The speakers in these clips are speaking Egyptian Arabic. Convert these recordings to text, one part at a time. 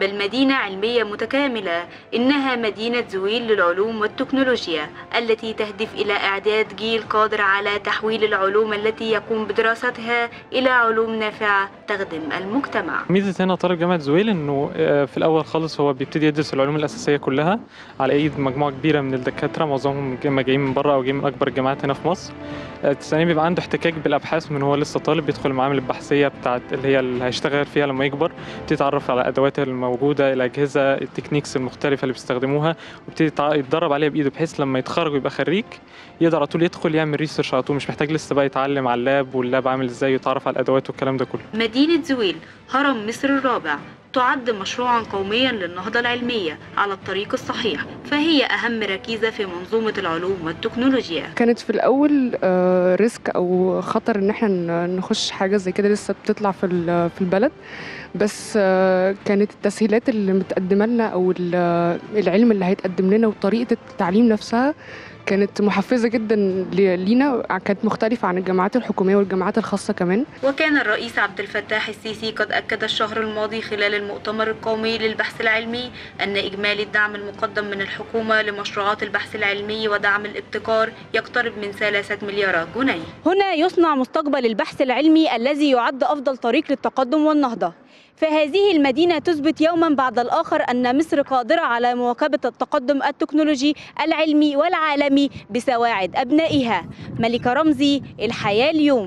بل مدينة علمية متكاملة إنها مدينة زويل للعلوم والتكنولوجيا التي تهدف إلى إعداد جيل قادر على تحويل العلوم التي يقوم بدراستها إلى علوم نافعة تخدم المجتمع ميزه هنا طالب جامعه زويل انه آه، في الاول خالص هو بيبتدي يدرس العلوم الاساسيه كلها على ايد مجموعه كبيره من الدكاتره معظمهم جاي- جايين من بره او جايين من اكبر الجامعات هنا في مصر آه، ثانيا بيبقى عنده احتكاك بالابحاث من هو لسه طالب بيدخل المعامل البحثيه بتاعت اللي هي اللي هيشتغل فيها لما يكبر يبتدي يتعرف على الادوات الموجوده الاجهزه التكنيكس المختلفه اللي بيستخدموها ويبتدي يتع- يتدرب عليها بايده بحيث لما يتخرج ويبقى خريج يقدر على طول يدخل يعمل ريسيرش على طول مش محتاج لسه بقى يتعلم على اللاب واللاب عامل ازاي ويتعرف على الادوات والكلام ده كله مدينة زويل هرم مصر الرابع تعد مشروعا قوميا للنهضة العلمية على الطريق الصحيح فهي أهم ركيزة في منظومة العلوم والتكنولوجيا كانت في الاول آه، ريسك او خطر ان احنا ن- نخش حاجه زي كده لسه بتطلع في ال- في البلد بس آه، كانت التسهيلات اللي متقدمه لنا او ال- العلم اللي هيتقدم لنا وطريقه التعليم نفسها كانت محفزه جدا ل- لينا كانت مختلفه عن الجامعات الحكوميه والجامعات الخاصه كمان وكان الرئيس عبد الفتاح السيسي قد أكد الشهر الماضي خلال المؤتمر القومي للبحث العلمي أن إجمالي الدعم المقدم من الحكومة لمشروعات البحث العلمي ودعم الابتكار يقترب من ثلاثة مليارات جنيه هنا يصنع مستقبل البحث العلمي الذي يعد أفضل طريق للتقدم والنهضة فهذه المدينة تثبت يوما بعد الآخر أن مصر قادرة على مواكبة التقدم التكنولوجي العلمي والعالمي بسواعد أبنائها ملكة رمزي الحياة اليوم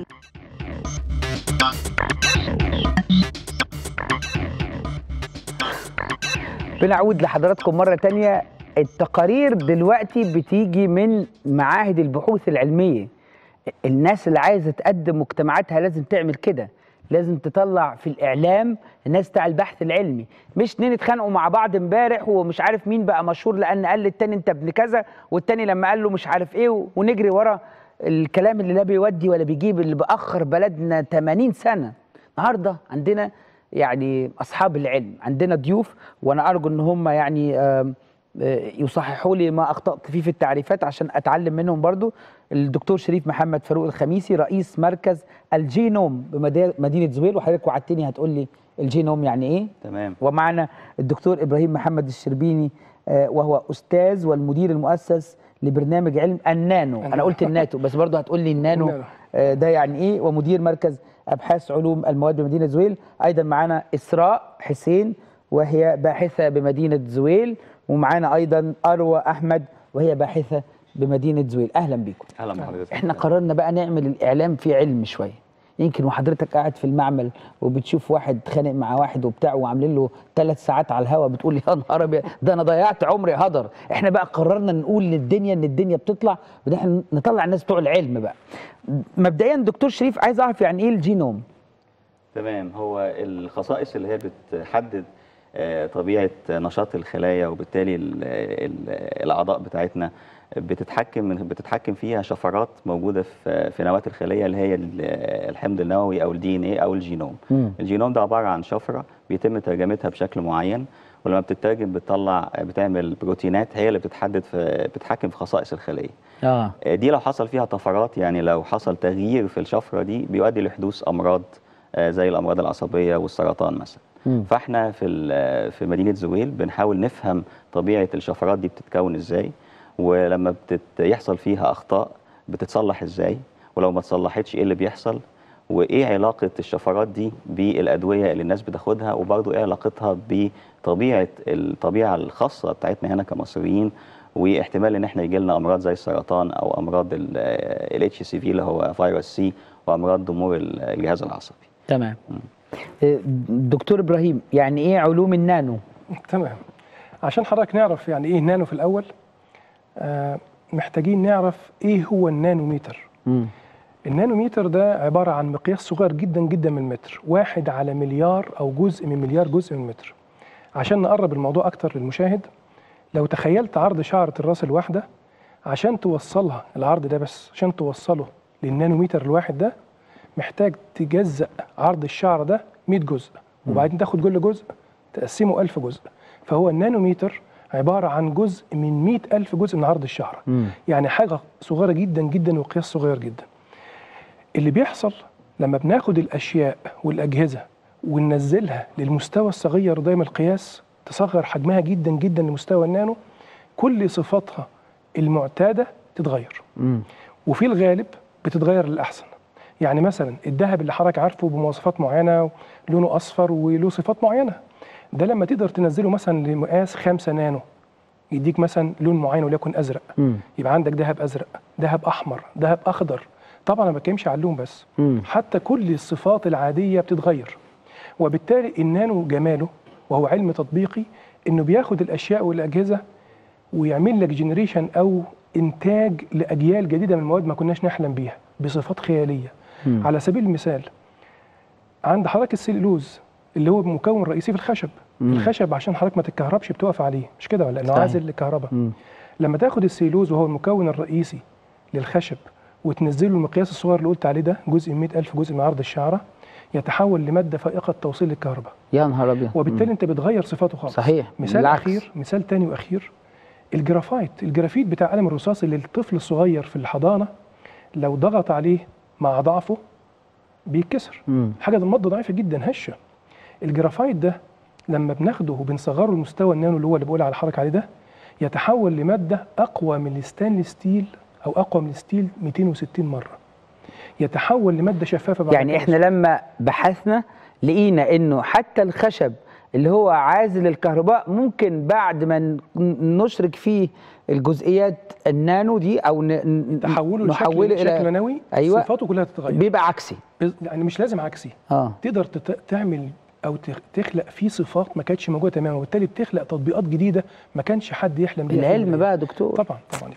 بنعود لحضراتكم مرة تانية التقارير دلوقتي بتيجي من معاهد البحوث العلمية الناس اللي عايزة تقدم مجتمعاتها لازم تعمل كده لازم تطلع في الإعلام الناس بتاع البحث العلمي مش اتنين اتخانقوا مع بعض امبارح ومش عارف مين بقى مشهور لأن قال للتاني انت ابن كذا والتاني لما قال له مش عارف ايه ونجري ورا الكلام اللي لا بيودي ولا بيجيب اللي بأخر بلدنا 80 سنة النهارده عندنا يعني اصحاب العلم عندنا ضيوف وانا ارجو ان هم يعني آم، آه، يصححوا لي ما اخطات فيه في التعريفات عشان اتعلم منهم برضو الدكتور شريف محمد فاروق الخميسي رئيس مركز الجينوم بمدينه زويل وحضرتك وعدتني هتقول لي الجينوم يعني ايه تمام ومعنا الدكتور ابراهيم محمد الشربيني آه، وهو استاذ والمدير المؤسس لبرنامج علم النانو انا قلت الناتو بس برضه هتقول لي النانو النانو. آه، ده يعني ايه ومدير مركز ابحاث علوم المواد بمدينه زويل ايضا معانا اسراء حسين وهي باحثه بمدينه زويل ومعانا ايضا اروى احمد وهي باحثه بمدينه زويل اهلا بيكم اهلا بحضرتك احنا قررنا بقى نعمل الاعلام في علم شويه يمكن وحضرتك قاعد في المعمل وبتشوف واحد اتخانق مع واحد وبتاع وعاملين له ثلاث ساعات على الهوا بتقول يا نهار ابيض ده انا ضيعت عمري هدر احنا بقى قررنا نقول للدنيا ان الدنيا بتطلع وان احنا نطلع الناس بتوع العلم بقى مبدئيا دكتور شريف عايز اعرف يعني ايه الجينوم تمام هو الخصائص اللي هي بتحدد آه، طبيعه نشاط الخلايا وبالتالي ال- ال- الاعضاء بتاعتنا بتتحكم بتتحكم فيها شفرات موجوده في في نواه الخليه اللي هي ال- الحمض النووي او الدي ان ايه او الجينوم مم. الجينوم ده عباره عن شفره بيتم ترجمتها بشكل معين ولما بتترجم بتطلع بتعمل بروتينات هي اللي بتحدد في بتتحكم في خصائص الخليه اه دي لو حصل فيها طفرات يعني لو حصل تغيير في الشفره دي بيؤدي لحدوث امراض آه، زي الامراض العصبيه والسرطان مثلا مم. فاحنا في ال- في مدينه زويل بنحاول نفهم طبيعه الشفرات دي بتتكون ازاي ولما بتت يحصل فيها اخطاء بتتصلح ازاي ولو ما اتصلحتش ايه اللي بيحصل وايه علاقه الشفرات دي بالادويه اللي الناس بتاخدها وبرضه ايه علاقتها بطبيعه الطبيعه الخاصه بتاعتنا هنا كمصريين واحتمال ان احنا يجي لنا امراض زي السرطان او امراض الاتش سي في اللي هو فيروس سي وامراض ضمور الجهاز العصبي تمام آه، دكتور ابراهيم يعني ايه علوم النانو تمام عشان حضرتك نعرف يعني ايه نانو في الاول آه محتاجين نعرف ايه هو النانوميتر مم. النانوميتر ده عبارة عن مقياس صغير جدا جدا من المتر واحد على مليار أو جزء من مليار جزء من المتر عشان نقرب الموضوع أكتر للمشاهد لو تخيلت عرض شعرة الراس الواحدة عشان توصلها العرض ده بس عشان توصله للنانوميتر الواحد ده محتاج تجزأ عرض الشعر ده 100 جزء وبعدين تاخد كل جزء تقسمه 1000 جزء فهو النانوميتر عبارة عن جزء من 100 ألف جزء من عرض الشعرة مم. يعني حاجة صغيرة جدا جدا وقياس صغير جدا اللي بيحصل لما بناخد الأشياء والأجهزة وننزلها للمستوى الصغير ده من القياس تصغر حجمها جدا جدا لمستوى النانو كل صفاتها المعتاده تتغير مم. وفي الغالب بتتغير للاحسن يعني مثلا الذهب اللي حضرتك عارفه بمواصفات معينه لونه اصفر وله صفات معينه ده لما تقدر تنزله مثلا لمقاس 5 نانو يديك مثلا لون معين وليكن ازرق مم. يبقى عندك ذهب ازرق ذهب احمر ذهب اخضر طبعا انا ما بتكلمش على اللون بس مم. حتى كل الصفات العاديه بتتغير وبالتالي النانو جماله وهو علم تطبيقي انه بياخد الاشياء والاجهزه ويعمل لك جنريشن او انتاج لاجيال جديده من المواد ما كناش نحلم بيها بصفات خياليه مم. على سبيل المثال عند حضرتك السليلوز اللي هو مكون رئيسي في الخشب مم. الخشب عشان حضرتك ما تتكهربش بتقف عليه مش كده ولا لانه صحيح. عازل للكهرباء مم. لما تاخد السيلوز وهو المكون الرئيسي للخشب وتنزله المقياس الصغير اللي قلت عليه ده جزء من 100000 جزء من عرض الشعره يتحول لماده فائقه توصيل للكهرباء يا نهار ابيض وبالتالي مم. انت بتغير صفاته خالص صحيح مثال بالعكس. اخير مثال تاني واخير الجرافايت الجرافيت بتاع قلم الرصاص اللي الطفل الصغير في الحضانه لو ضغط عليه مع ضعفه بيتكسر مم. حاجه الماده ضعيفه جدا هشه الجرافايت ده لما بناخده وبنصغره لمستوى النانو اللي هو اللي بقول على الحركه عليه ده يتحول لماده اقوى من الستانلس ستيل او اقوى من الستيل 260 مره يتحول لماده شفافه بعد يعني كده. احنا لما بحثنا لقينا انه حتى الخشب اللي هو عازل الكهرباء ممكن بعد ما ن- نشرك فيه الجزئيات النانو دي او ن- ن- تحوله نحوله لشكل شكل نانوي أيوة. صفاته كلها تتغير بيبقى عكسي بز- يعني مش لازم عكسي اه تقدر تت- تعمل او تخ- تخلق فيه صفات ما كانتش موجوده تماما وبالتالي بتخلق تطبيقات جديده ما كانش حد يحلم بيها في العلم البداية. بقى يا دكتور طبعا طبعا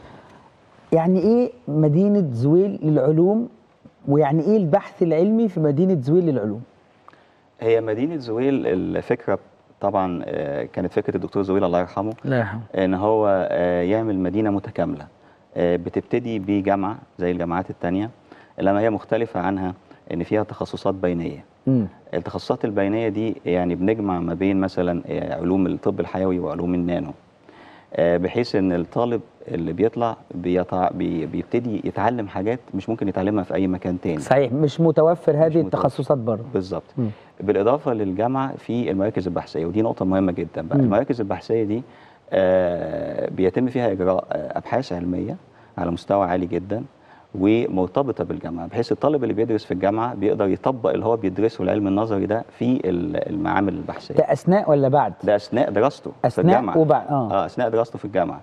يعني ايه مدينه زويل للعلوم ويعني ايه البحث العلمي في مدينه زويل للعلوم هي مدينه زويل الفكره طبعا آه، كانت فكره الدكتور زويل الله يرحمه لا يرحمه ان هو آه، يعمل مدينه متكامله آه، بتبتدي بجامعه زي الجامعات التانية لما هي مختلفه عنها ان فيها تخصصات بينيه مم. التخصصات البينيه دي يعني بنجمع ما بين مثلا آه، علوم الطب الحيوي وعلوم النانو آه، بحيث ان الطالب اللي بيطلع بيطع بي- بيبتدي يتعلم حاجات مش ممكن يتعلمها في اي مكان تاني صحيح مش متوفر هذه متوفر. التخصصات بره بالظبط مم. بالاضافه للجامعه في المراكز البحثيه ودي نقطه مهمه جدا بقى مم. المراكز البحثيه دي آه، بيتم فيها اجراء آه، ابحاث علميه على مستوى عالي جدا ومرتبطه بالجامعه بحيث الطالب اللي بيدرس في الجامعه بيقدر يطبق اللي هو بيدرسه العلم النظري ده في ال- المعامل البحثيه ده اثناء ولا بعد ده اثناء دراسته في اثناء الجامعه وبعد اه اه اثناء دراسته في الجامعه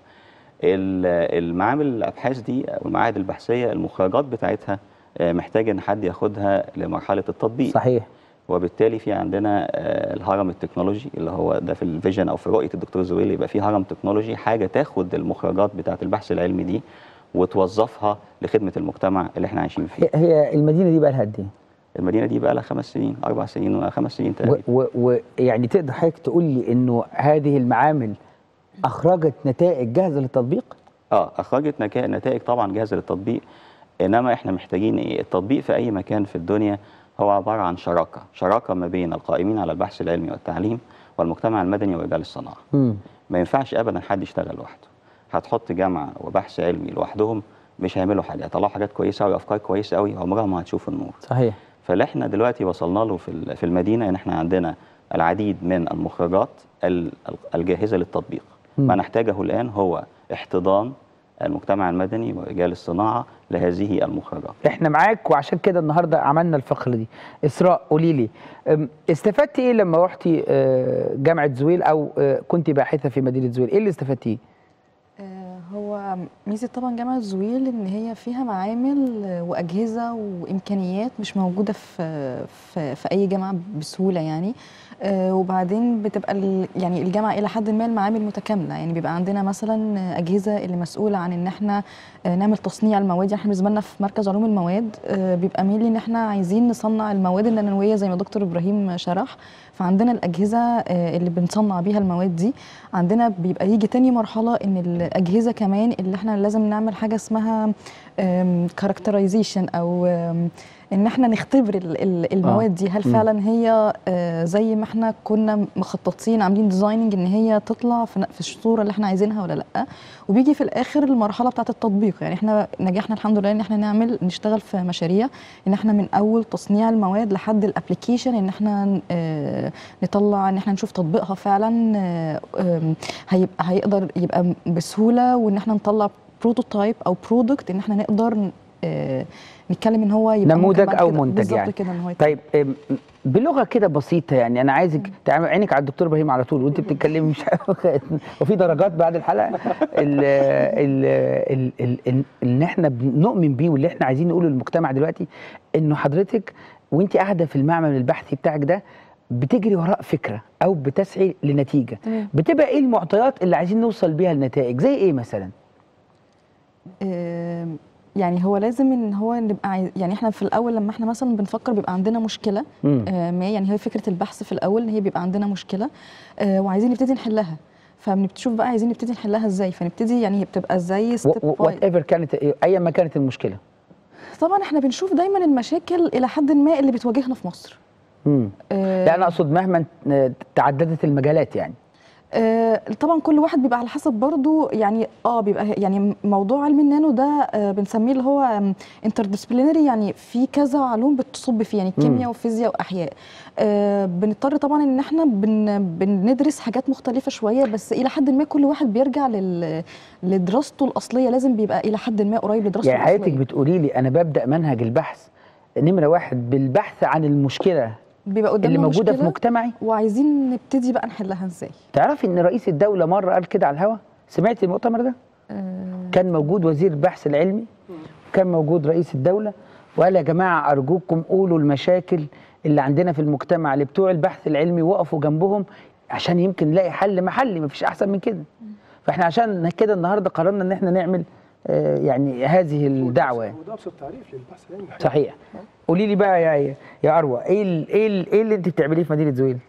ال- المعامل الابحاث دي او المعاهد البحثيه المخرجات بتاعتها آه، محتاج ان حد ياخدها لمرحله التطبيق صحيح وبالتالي في عندنا آه، الهرم التكنولوجي اللي هو ده في الفيجن او في رؤيه الدكتور زويل يبقى في هرم تكنولوجي حاجه تاخد المخرجات بتاعه البحث العلمي دي وتوظفها لخدمه المجتمع اللي احنا عايشين فيه. هي- هي المدينه دي بقى لها قد ايه؟ المدينه دي بقى لها خمس سنين اربع سنين ولا خمس سنين تقريبا. ويعني تقدر حضرتك تقول لي انه هذه المعامل اخرجت نتائج جاهزه للتطبيق؟ اه اخرجت نكا- نتائج طبعا جاهزه للتطبيق انما احنا محتاجين ايه التطبيق في اي مكان في الدنيا هو عباره عن شراكه شراكه ما بين القائمين على البحث العلمي والتعليم والمجتمع المدني ورجال الصناعه مم. ما ينفعش ابدا حد يشتغل لوحده هتحط جامعه وبحث علمي لوحدهم مش هيعملوا حاجه هيطلعوا حاجات كويسه قوي افكار كويسه قوي عمرها ما هتشوف النور صحيح فاللي احنا دلوقتي وصلنا له في ال- في المدينه ان احنا عندنا العديد من المخرجات ال- ال- الجاهزه للتطبيق مم. ما نحتاجه الان هو احتضان المجتمع المدني ورجال الصناعه لهذه المخرجات احنا معاك وعشان كده النهارده عملنا الفقره دي اسراء قولي لي أم، استفدتي ايه لما رحتي آه، جامعه زويل او آه، كنت باحثه في مدينه زويل ايه اللي استفدتيه آه، هو ميزة طبعا جامعة زويل إن هي فيها معامل آه، وأجهزة وإمكانيات مش موجودة في في, في أي جامعة بسهولة يعني آه، وبعدين بتبقى ال- يعني الجامعة إلى حد ما المعامل متكاملة يعني بيبقى عندنا مثلا أجهزة اللي مسؤولة عن إن إحنا آه، نعمل تصنيع المواد يعني إحنا بالنسبة لنا في مركز علوم المواد آه، بيبقى ميل إن إحنا عايزين نصنع المواد النانوية زي ما دكتور إبراهيم شرح فعندنا الأجهزة آه، اللي بنصنع بيها المواد دي عندنا بيبقى يجي تاني مرحلة إن الأجهزة كمان اللي احنا لازم نعمل حاجة اسمها كاركترايزيشن او آم، ان احنا نختبر ال- ال- المواد دي هل مم. فعلا هي آه، زي ما احنا كنا مخططين عاملين ديزايننج ان هي تطلع في ن- في الصوره اللي احنا عايزينها ولا لا وبيجي في الاخر المرحله بتاعه التطبيق يعني احنا نجحنا الحمد لله ان احنا نعمل نشتغل في مشاريع ان احنا من اول تصنيع المواد لحد الابلكيشن ان احنا آه، نطلع ان احنا نشوف تطبيقها فعلا آه، آم، هيبقى هيقدر يبقى بسهوله وان احنا نطلع بروتوتايب او برودكت ان احنا نقدر ن- آه، نتكلم ان هو يبقى نموذج ممكن بعد أو كده- منتج بالظبط يعني. كده ان هو يتم. طيب أم، بلغه كده بسيطه يعني انا عايزك تعمل عينك على الدكتور ابراهيم على طول وانت بتتكلمي مش عارف- وفي درجات بعد الحلقه ال ال ال ال ال ان احنا بنؤمن بيه واللي احنا عايزين نقوله للمجتمع دلوقتي انه حضرتك وانت قاعده في المعمل البحثي بتاعك ده بتجري وراء فكره او بتسعي لنتيجه تمام. بتبقى ايه المعطيات اللي عايزين نوصل بيها لنتائج زي ايه مثلا آم، يعني هو لازم ان هو نبقى عايز يعني احنا في الاول لما احنا مثلا بنفكر بيبقى عندنا مشكله مم. آه، ما يعني هي فكره البحث في الاول ان هي بيبقى عندنا مشكله آه، وعايزين نبتدي نحلها فبنشوف بقى عايزين نبتدي نحلها ازاي فنبتدي يعني هي بتبقى زي ستيب وات ايفر كانت ايا ما كانت المشكله طبعا احنا بنشوف دايما المشاكل الى حد ما اللي بتواجهنا في مصر مم. آه، لا انا اقصد مهما تعددت المجالات يعني آه، طبعا كل واحد بيبقى على حسب برضو يعني اه بيبقى يعني موضوع علم النانو ده آه، بنسميه اللي هو انتر ديسبلينري يعني في كذا علوم بتصب فيه يعني مم. كيمياء وفيزياء واحياء آه، بنضطر طبعا ان احنا بن بندرس حاجات مختلفه شويه بس الى حد ما كل واحد بيرجع لل لدراسته الاصليه لازم بيبقى الى حد ما قريب لدراسته يعني حضرتك الاصليه بتقولي لي انا ببدا منهج البحث نمره واحد بالبحث عن المشكله بيبقى قدامنا اللي موجوده في مشكلة مجتمعي وعايزين نبتدي بقى نحلها ازاي تعرفي ان رئيس الدوله مره قال كده على الهوا سمعتي المؤتمر ده آه، كان موجود وزير البحث العلمي كان موجود رئيس الدوله وقال يا جماعه ارجوكم قولوا المشاكل اللي عندنا في المجتمع لبتوع البحث العلمي وقفوا جنبهم عشان يمكن نلاقي حل محلي مفيش احسن من كده فاحنا عشان كده النهارده قررنا ان احنا نعمل آه، يعني هذه الدعوه يعني. وده ابسط تعريف للبحث العلمي صحيح قولي لي بقى يا يا اروى ايه ال- ايه ال- ايه اللي انت بتعمليه في مدينه زويل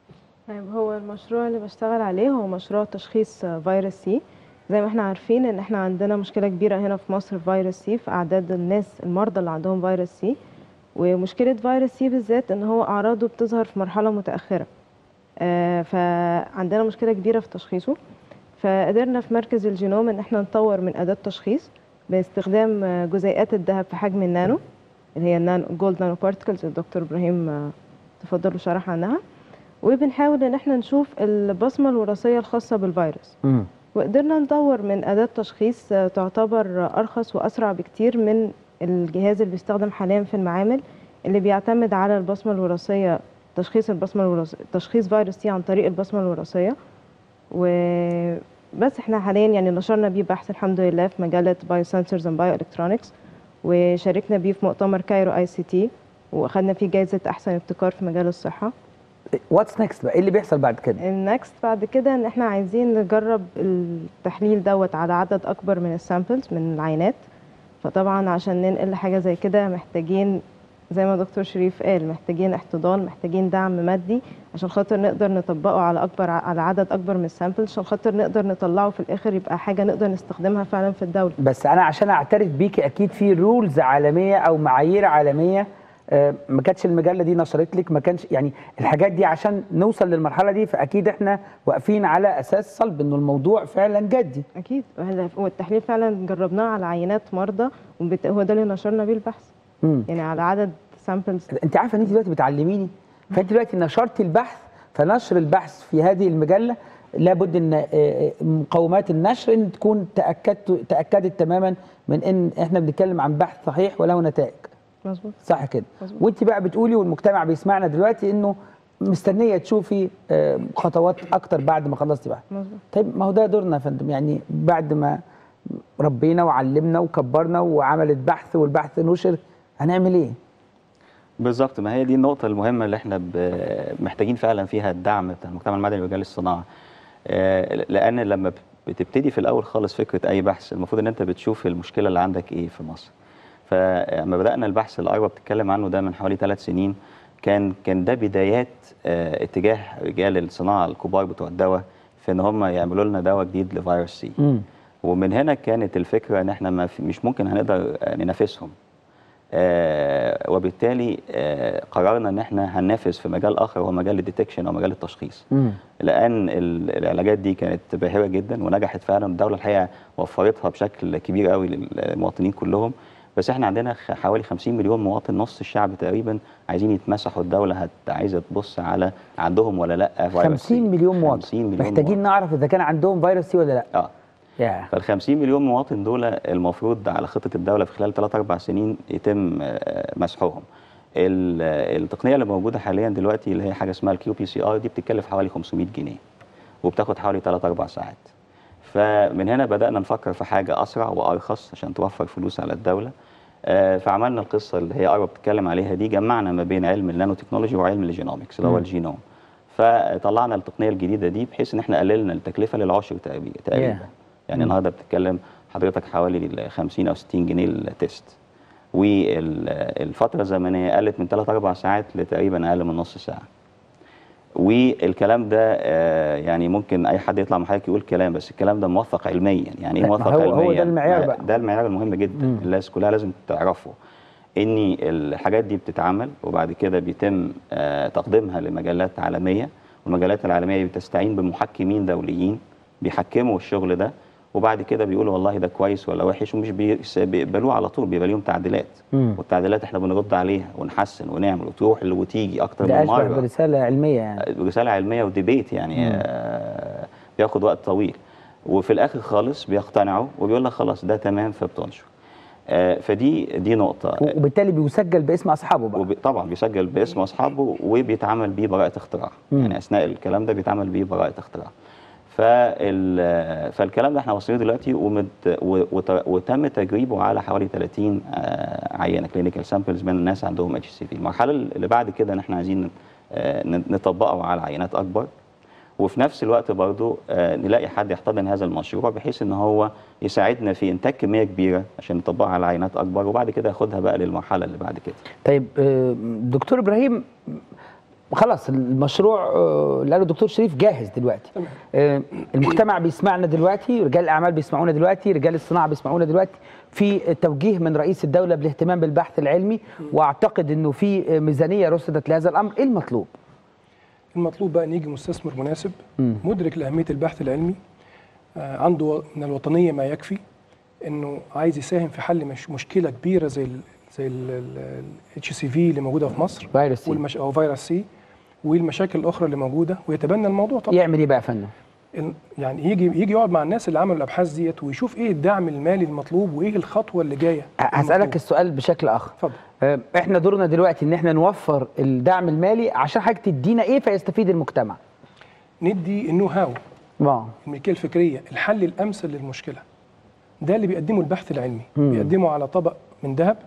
طيب هو المشروع اللي بشتغل عليه هو مشروع تشخيص فيروس سي زي ما احنا عارفين ان احنا عندنا مشكلة كبيرة هنا في مصر في فيروس سي في اعداد الناس المرضى اللي عندهم فيروس سي ومشكلة فيروس سي بالذات ان هو اعراضه بتظهر في مرحلة متأخرة آه، فعندنا مشكلة كبيرة في تشخيصه فقدرنا في مركز الجينوم ان احنا نطور من اداة تشخيص باستخدام آه، جزيئات الذهب في حجم النانو اللي هي النانو جولد نانو بارتكلز الدكتور ابراهيم آه، تفضل وشرح عنها وبنحاول ان احنا نشوف البصمه الوراثيه الخاصه بالفيروس امم وقدرنا ندور من اداه تشخيص آه، تعتبر ارخص واسرع بكتير من الجهاز اللي بيستخدم حاليا في المعامل اللي بيعتمد على البصمه الوراثيه تشخيص البصمه الوراثيه تشخيص فيروس سي عن طريق البصمه الوراثيه وبس احنا حاليا يعني نشرنا بيه بحث الحمد لله في مجله بايو سنسورز اند بايو الكترونكس وشاركنا بيه في مؤتمر كايرو اي سي تي واخدنا فيه جائزه احسن ابتكار في مجال الصحه واتس نيكست بقى ايه اللي بيحصل بعد كده النكست بعد كده ان احنا عايزين نجرب التحليل دوت على عدد اكبر من السامبلز من العينات فطبعا عشان ننقل حاجه زي كده محتاجين زي ما دكتور شريف قال محتاجين احتضان محتاجين دعم مادي عشان خاطر نقدر نطبقه على اكبر على عدد اكبر من السامبلز عشان خاطر نقدر نطلعه في الاخر يبقى حاجه نقدر نستخدمها فعلا في الدوله بس انا عشان اعترف بيكي اكيد في رولز عالميه او معايير عالميه آه، ما كانتش المجله دي نشرت لك ما كانش يعني الحاجات دي عشان نوصل للمرحله دي فاكيد احنا واقفين على اساس صلب انه الموضوع فعلا جدي اكيد والتحليل فعلا جربناه على عينات مرضى وهو ده اللي نشرنا بيه البحث مم. يعني على عدد سامبلز انت عارفه ان انت دلوقتي بتعلميني فانت دلوقتي نشرتي البحث فنشر البحث في هذه المجله لابد ان آه، آه، مقومات النشر ان تكون تاكدت تاكدت تماما من ان احنا بنتكلم عن بحث صحيح وله نتائج مظبوط صح كده مظبوط. وانت بقى بتقولي والمجتمع بيسمعنا دلوقتي انه مستنيه تشوفي آه، خطوات اكتر بعد ما خلصتي بحث مظبوط طيب ما هو ده دورنا يا فندم يعني بعد ما ربينا وعلمنا وكبرنا وعملت بحث والبحث نشر هنعمل ايه؟ بالظبط ما هي دي النقطة المهمة اللي احنا ب- محتاجين فعلا فيها الدعم بتاع المجتمع المدني ومجال الصناعة آه، لأن لما بتبتدي في الأول خالص فكرة أي بحث المفروض إن أنت بتشوف المشكلة اللي عندك إيه في مصر فلما بدأنا البحث اللي أيوة بتتكلم عنه ده من حوالي ثلاث سنين كان كان ده بدايات آه، اتجاه رجال الصناعة الكبار بتوع الدواء في إن هم يعملوا لنا دواء جديد لفيروس سي مم. ومن هنا كانت الفكره ان احنا ما في مش ممكن هنقدر آه، ننافسهم آه وبالتالي آه قررنا ان احنا هننافس في مجال اخر هو مجال الديتكشن او مجال التشخيص مم. لان ال- العلاجات دي كانت باهره جدا ونجحت فعلا الدوله الحقيقه وفرتها بشكل كبير قوي للمواطنين كلهم بس احنا عندنا خ- حوالي 50 مليون مواطن نص الشعب تقريبا عايزين يتمسحوا الدوله هت عايزه تبص على عندهم ولا لا فيروس 50 سي. مليون مواطن 50 مليون محتاجين مواطن. نعرف اذا كان عندهم فيروس سي ولا لا اه يا فال 50 مليون مواطن دول المفروض على خطه الدوله في خلال 3 4 سنين يتم آه، مسحهم. ال- آه، التقنيه اللي موجوده حاليا دلوقتي اللي هي حاجه اسمها الكيو بي سي ار دي بتتكلف حوالي 500 جنيه وبتاخد حوالي 3 4 ساعات. فمن هنا بدانا نفكر في حاجه اسرع وارخص عشان توفر فلوس على الدوله. آه، فعملنا القصه اللي هي اربع بتتكلم عليها دي جمعنا ما بين علم النانو تكنولوجي وعلم الجينومكس اللي هو مم. الجينوم. فطلعنا التقنيه الجديده دي بحيث ان احنا قللنا التكلفه للعشر تقريبا تقريبا. يعني مم. النهارده بتتكلم حضرتك حوالي ال 50 او 60 جنيه التيست والفتره الزمنيه قلت من 3 4 ساعات لتقريبا اقل من نص ساعه والكلام ده آه، يعني ممكن اي حد يطلع من حضرتك يقول كلام بس الكلام ده موثق علميا يعني ايه لا، ما موثق هو- علميا هو ده المعيار ما- بقى. ده المعيار المهم جدا مم. الناس كلها لازم تعرفه ان الحاجات دي بتتعمل وبعد كده بيتم آه، تقديمها لمجلات عالميه والمجلات العالميه بتستعين بمحكمين دوليين بيحكموا الشغل ده وبعد كده بيقولوا والله ده كويس ولا وحش ومش بيس- بيقبلوه على طول بيبقى ليهم تعديلات مم. والتعديلات احنا بنرد عليها ونحسن ونعمل وتروح اللي وتيجي اكتر ده من اشبه مره برساله علميه يعني رساله علميه وديبيت يعني مم. آه بياخد وقت طويل وفي الاخر خالص بيقتنعوا وبيقول لك خلاص ده تمام فبتنشر آه فدي دي نقطه وبالتالي بيسجل باسم اصحابه بقى وب... طبعا بيسجل باسم اصحابه وبيتعمل بيه براءه اختراع مم. يعني اثناء الكلام ده بيتعمل بيه براءه اختراع فال... فالكلام ده احنا واصلين دلوقتي ومت... و... وت... وتم تجريبه على حوالي 30 آه، عينه كلينيكال سامبلز من الناس عندهم اتش سي في المرحله اللي بعد كده ان احنا عايزين آه، ن- نطبقه على عينات اكبر وفي نفس الوقت برضو آه، نلاقي حد يحتضن هذا المشروع بحيث ان هو يساعدنا في انتاج كميه كبيره عشان نطبقها على عينات اكبر وبعد كده ياخدها بقى للمرحله اللي بعد كده طيب آه، دكتور ابراهيم خلاص المشروع آه، اللي قاله الدكتور شريف جاهز دلوقتي تمام. آه، المجتمع بيسمعنا دلوقتي رجال الاعمال بيسمعونا دلوقتي رجال الصناعه بيسمعونا دلوقتي في توجيه من رئيس الدوله بالاهتمام بالبحث العلمي واعتقد انه في ميزانيه رصدت لهذا الامر ايه المطلوب المطلوب بقى ان يجي مستثمر مناسب مم. مدرك لاهميه البحث العلمي آه، عنده من الوطنيه ما يكفي انه عايز يساهم في حل مش مشكله كبيره زي ال زي الاتش سي في اللي موجوده في مصر فيروس سي. والمش او فيروس سي والمشاكل الاخرى اللي موجوده ويتبنى الموضوع طبعا يعمل ايه بقى يا فندم ال- يعني يجي يجي يقعد مع الناس اللي عملوا الابحاث ديت ويشوف ايه الدعم المالي المطلوب وايه الخطوه اللي جايه هسالك المطلوب. السؤال بشكل اخر اتفضل آه، احنا دورنا دلوقتي ان احنا نوفر الدعم المالي عشان حضرتك تدينا ايه فيستفيد المجتمع ندي النو هاو اه الملكيه الفكريه الحل الامثل للمشكله ده اللي بيقدمه البحث العلمي مم. بيقدمه على طبق من ذهب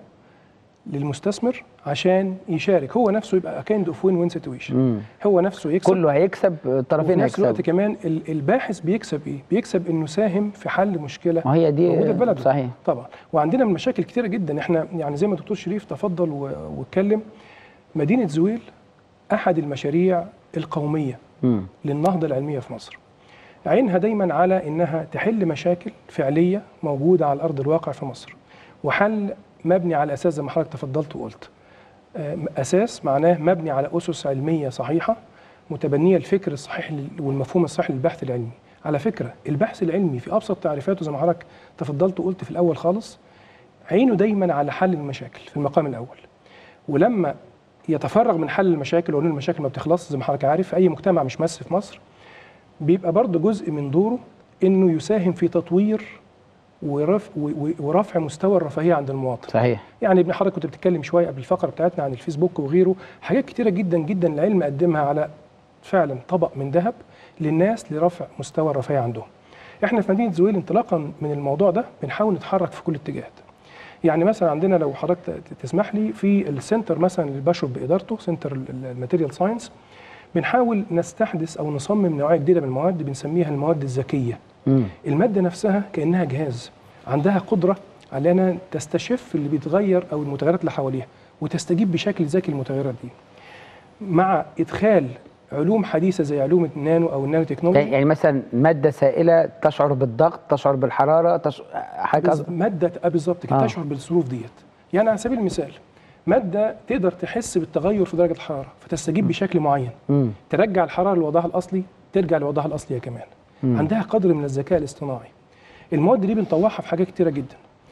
للمستثمر عشان يشارك هو نفسه يبقى كايند اوف وين وين سيتويشن مم. هو نفسه يكسب كله هيكسب وفي الطرفين نفس الوقت هيكسبوا كمان ال- الباحث بيكسب ايه؟ بيكسب انه ساهم في حل مشكله ما هي دي موجوده في بلده صحيح طبعا وعندنا مشاكل كتيره جدا احنا يعني زي ما الدكتور شريف تفضل و- واتكلم مدينه زويل احد المشاريع القوميه مم. للنهضه العلميه في مصر عينها دايما على انها تحل مشاكل فعليه موجوده على ارض الواقع في مصر وحل مبني على اساس زي ما حضرتك تفضلت وقلت آه، اساس معناه مبني على اسس علميه صحيحه متبنيه الفكر الصحيح لل- والمفهوم الصحيح للبحث العلمي على فكره البحث العلمي في ابسط تعريفاته زي ما حضرتك تفضلت وقلت في الاول خالص عينه دايما على حل المشاكل في المقام الاول ولما يتفرغ من حل المشاكل وان المشاكل ما بتخلص زي ما حضرتك عارف في اي مجتمع مش بس في مصر بيبقى برضه جزء من دوره انه يساهم في تطوير ورفع, ورفع مستوى الرفاهيه عند المواطن صحيح يعني ابن حضرتك كنت بتتكلم شويه قبل الفقره بتاعتنا عن الفيسبوك وغيره حاجات كتيره جدا جدا العلم قدمها على فعلا طبق من ذهب للناس لرفع مستوى الرفاهيه عندهم احنا في مدينه زويل انطلاقا من الموضوع ده بنحاول نتحرك في كل الاتجاهات يعني مثلا عندنا لو حضرتك ت- تسمح لي في السنتر مثلا اللي بشرف بادارته سنتر الماتيريال ساينس بنحاول نستحدث او نصمم نوعيه جديده من المواد بنسميها المواد الذكيه مم. المادة نفسها كأنها جهاز عندها قدرة على أنها تستشف اللي بيتغير أو المتغيرات اللي حواليها وتستجيب بشكل ذكي للمتغيرات دي مع إدخال علوم حديثه زي علوم النانو او النانو تكنولوجي يعني مثلا ماده سائله تشعر بالضغط تشعر بالحراره تش... حاجه بز- ماده آه بالظبط كده آه. تشعر بالظروف ديت يعني على سبيل المثال ماده تقدر تحس بالتغير في درجه الحراره فتستجيب بشكل معين مم. ترجع الحراره لوضعها الاصلي ترجع لوضعها الاصلي هي كمان مم. عندها قدر من الذكاء الاصطناعي المواد دي بنطوعها في حاجات كتيره جدا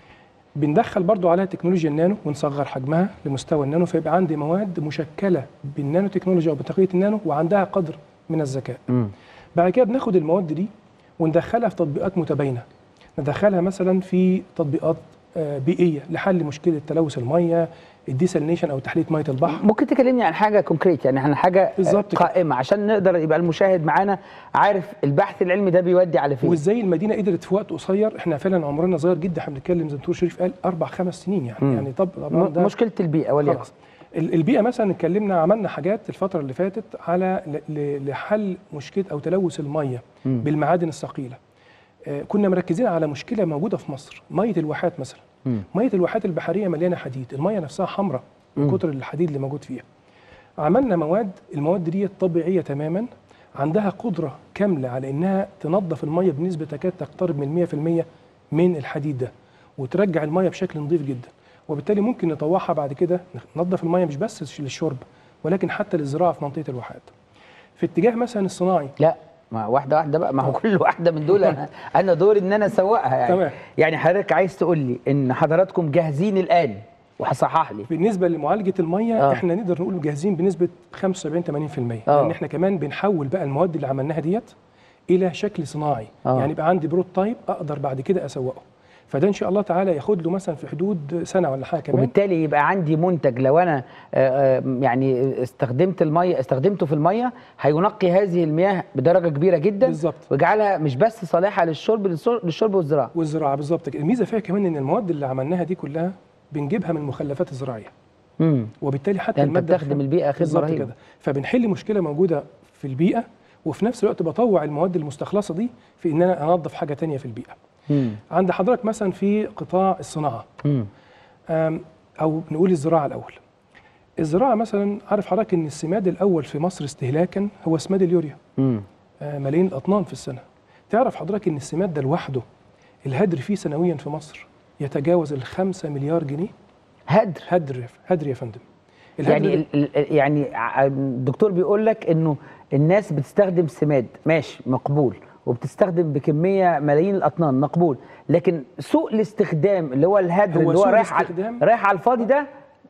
بندخل برضو عليها تكنولوجيا النانو ونصغر حجمها لمستوى النانو فيبقى عندي مواد مشكله بالنانو تكنولوجيا او بتقنيه النانو وعندها قدر من الذكاء مم. بعد كده بناخد المواد دي وندخلها في تطبيقات متباينه ندخلها مثلا في تطبيقات آه، بيئيه لحل مشكله تلوث الميه الديسالينيشن او تحليه ميه البحر ممكن تكلمني عن حاجه كونكريت يعني عن حاجه بالظبط كده. قائمه عشان نقدر يبقى المشاهد معانا عارف البحث العلمي ده بيودي على فين وازاي المدينه قدرت في وقت قصير احنا فعلا عمرنا صغير جدا احنا بنتكلم زي ما دكتور شريف قال اربع خمس سنين يعني مم. يعني طب طبعا م- ده مشكله البيئه وليكن خلاص ال- البيئه مثلا اتكلمنا عملنا حاجات الفتره اللي فاتت على ل- ل- لحل مشكله او تلوث الميه مم. بالمعادن الثقيله آه، كنا مركزين على مشكله موجوده في مصر ميه الواحات مثلا مم. ميه الواحات البحريه مليانه حديد الميه نفسها حمراء من مم. كتر الحديد اللي موجود فيها عملنا مواد المواد دي طبيعيه تماما عندها قدره كامله على انها تنظف الميه بنسبه تكاد تقترب من 100% من الحديد ده وترجع الميه بشكل نظيف جدا وبالتالي ممكن نطوعها بعد كده ننظف الميه مش بس للشرب ولكن حتى للزراعه في منطقه الواحات في اتجاه مثلا الصناعي لا ما واحده واحده بقى ما هو كل واحده من دول انا انا دوري ان انا اسوقها يعني تمام. يعني حضرتك عايز تقول لي ان حضراتكم جاهزين الان وهصحح لي بالنسبه لمعالجه الميه آه. آه. احنا نقدر نقول جاهزين بنسبه 75 80% آه. لان احنا كمان بنحول بقى المواد اللي عملناها ديت الى شكل صناعي آه. آه. يعني يبقى عندي بروتايب اقدر بعد كده اسوقه فده ان شاء الله تعالى ياخد له مثلا في حدود سنه ولا حاجه كمان وبالتالي يبقى عندي منتج لو انا آه، آه، يعني استخدمت الميه استخدمته في الميه هينقي هذه المياه بدرجه كبيره جدا بالظبط ويجعلها مش بس صالحه للشرب للشرب للشرب والزراعه والزراعه بالظبط كده الميزه فيها كمان ان المواد اللي عملناها دي كلها بنجيبها من المخلفات الزراعيه امم وبالتالي حتى ده انت الماده بتخدم البيئه خدمه بالظبط رهيبه كده فبنحل مشكله موجوده في البيئه وفي نفس الوقت بطوع المواد المستخلصه دي في ان انا انظف حاجه تانية في البيئه مم. عند حضرتك مثلا في قطاع الصناعه مم. أم، او نقول الزراعه الاول الزراعه مثلا عارف حضرتك ان السماد الاول في مصر استهلاكا هو سماد اليوريا مم. آه، ملايين الاطنان في السنه تعرف حضرتك ان السماد ده لوحده الهدر فيه سنويا في مصر يتجاوز ال 5 مليار جنيه هدر هدر هدر يا فندم الهدر يعني ده- ال- ال- يعني ع- الدكتور بيقول لك انه الناس بتستخدم سماد ماشي مقبول وبتستخدم بكميه ملايين الاطنان مقبول لكن سوء الاستخدام اللي هو الهدر هو اللي هو سوء رايح على الاستخدام- رايح على الفاضي ده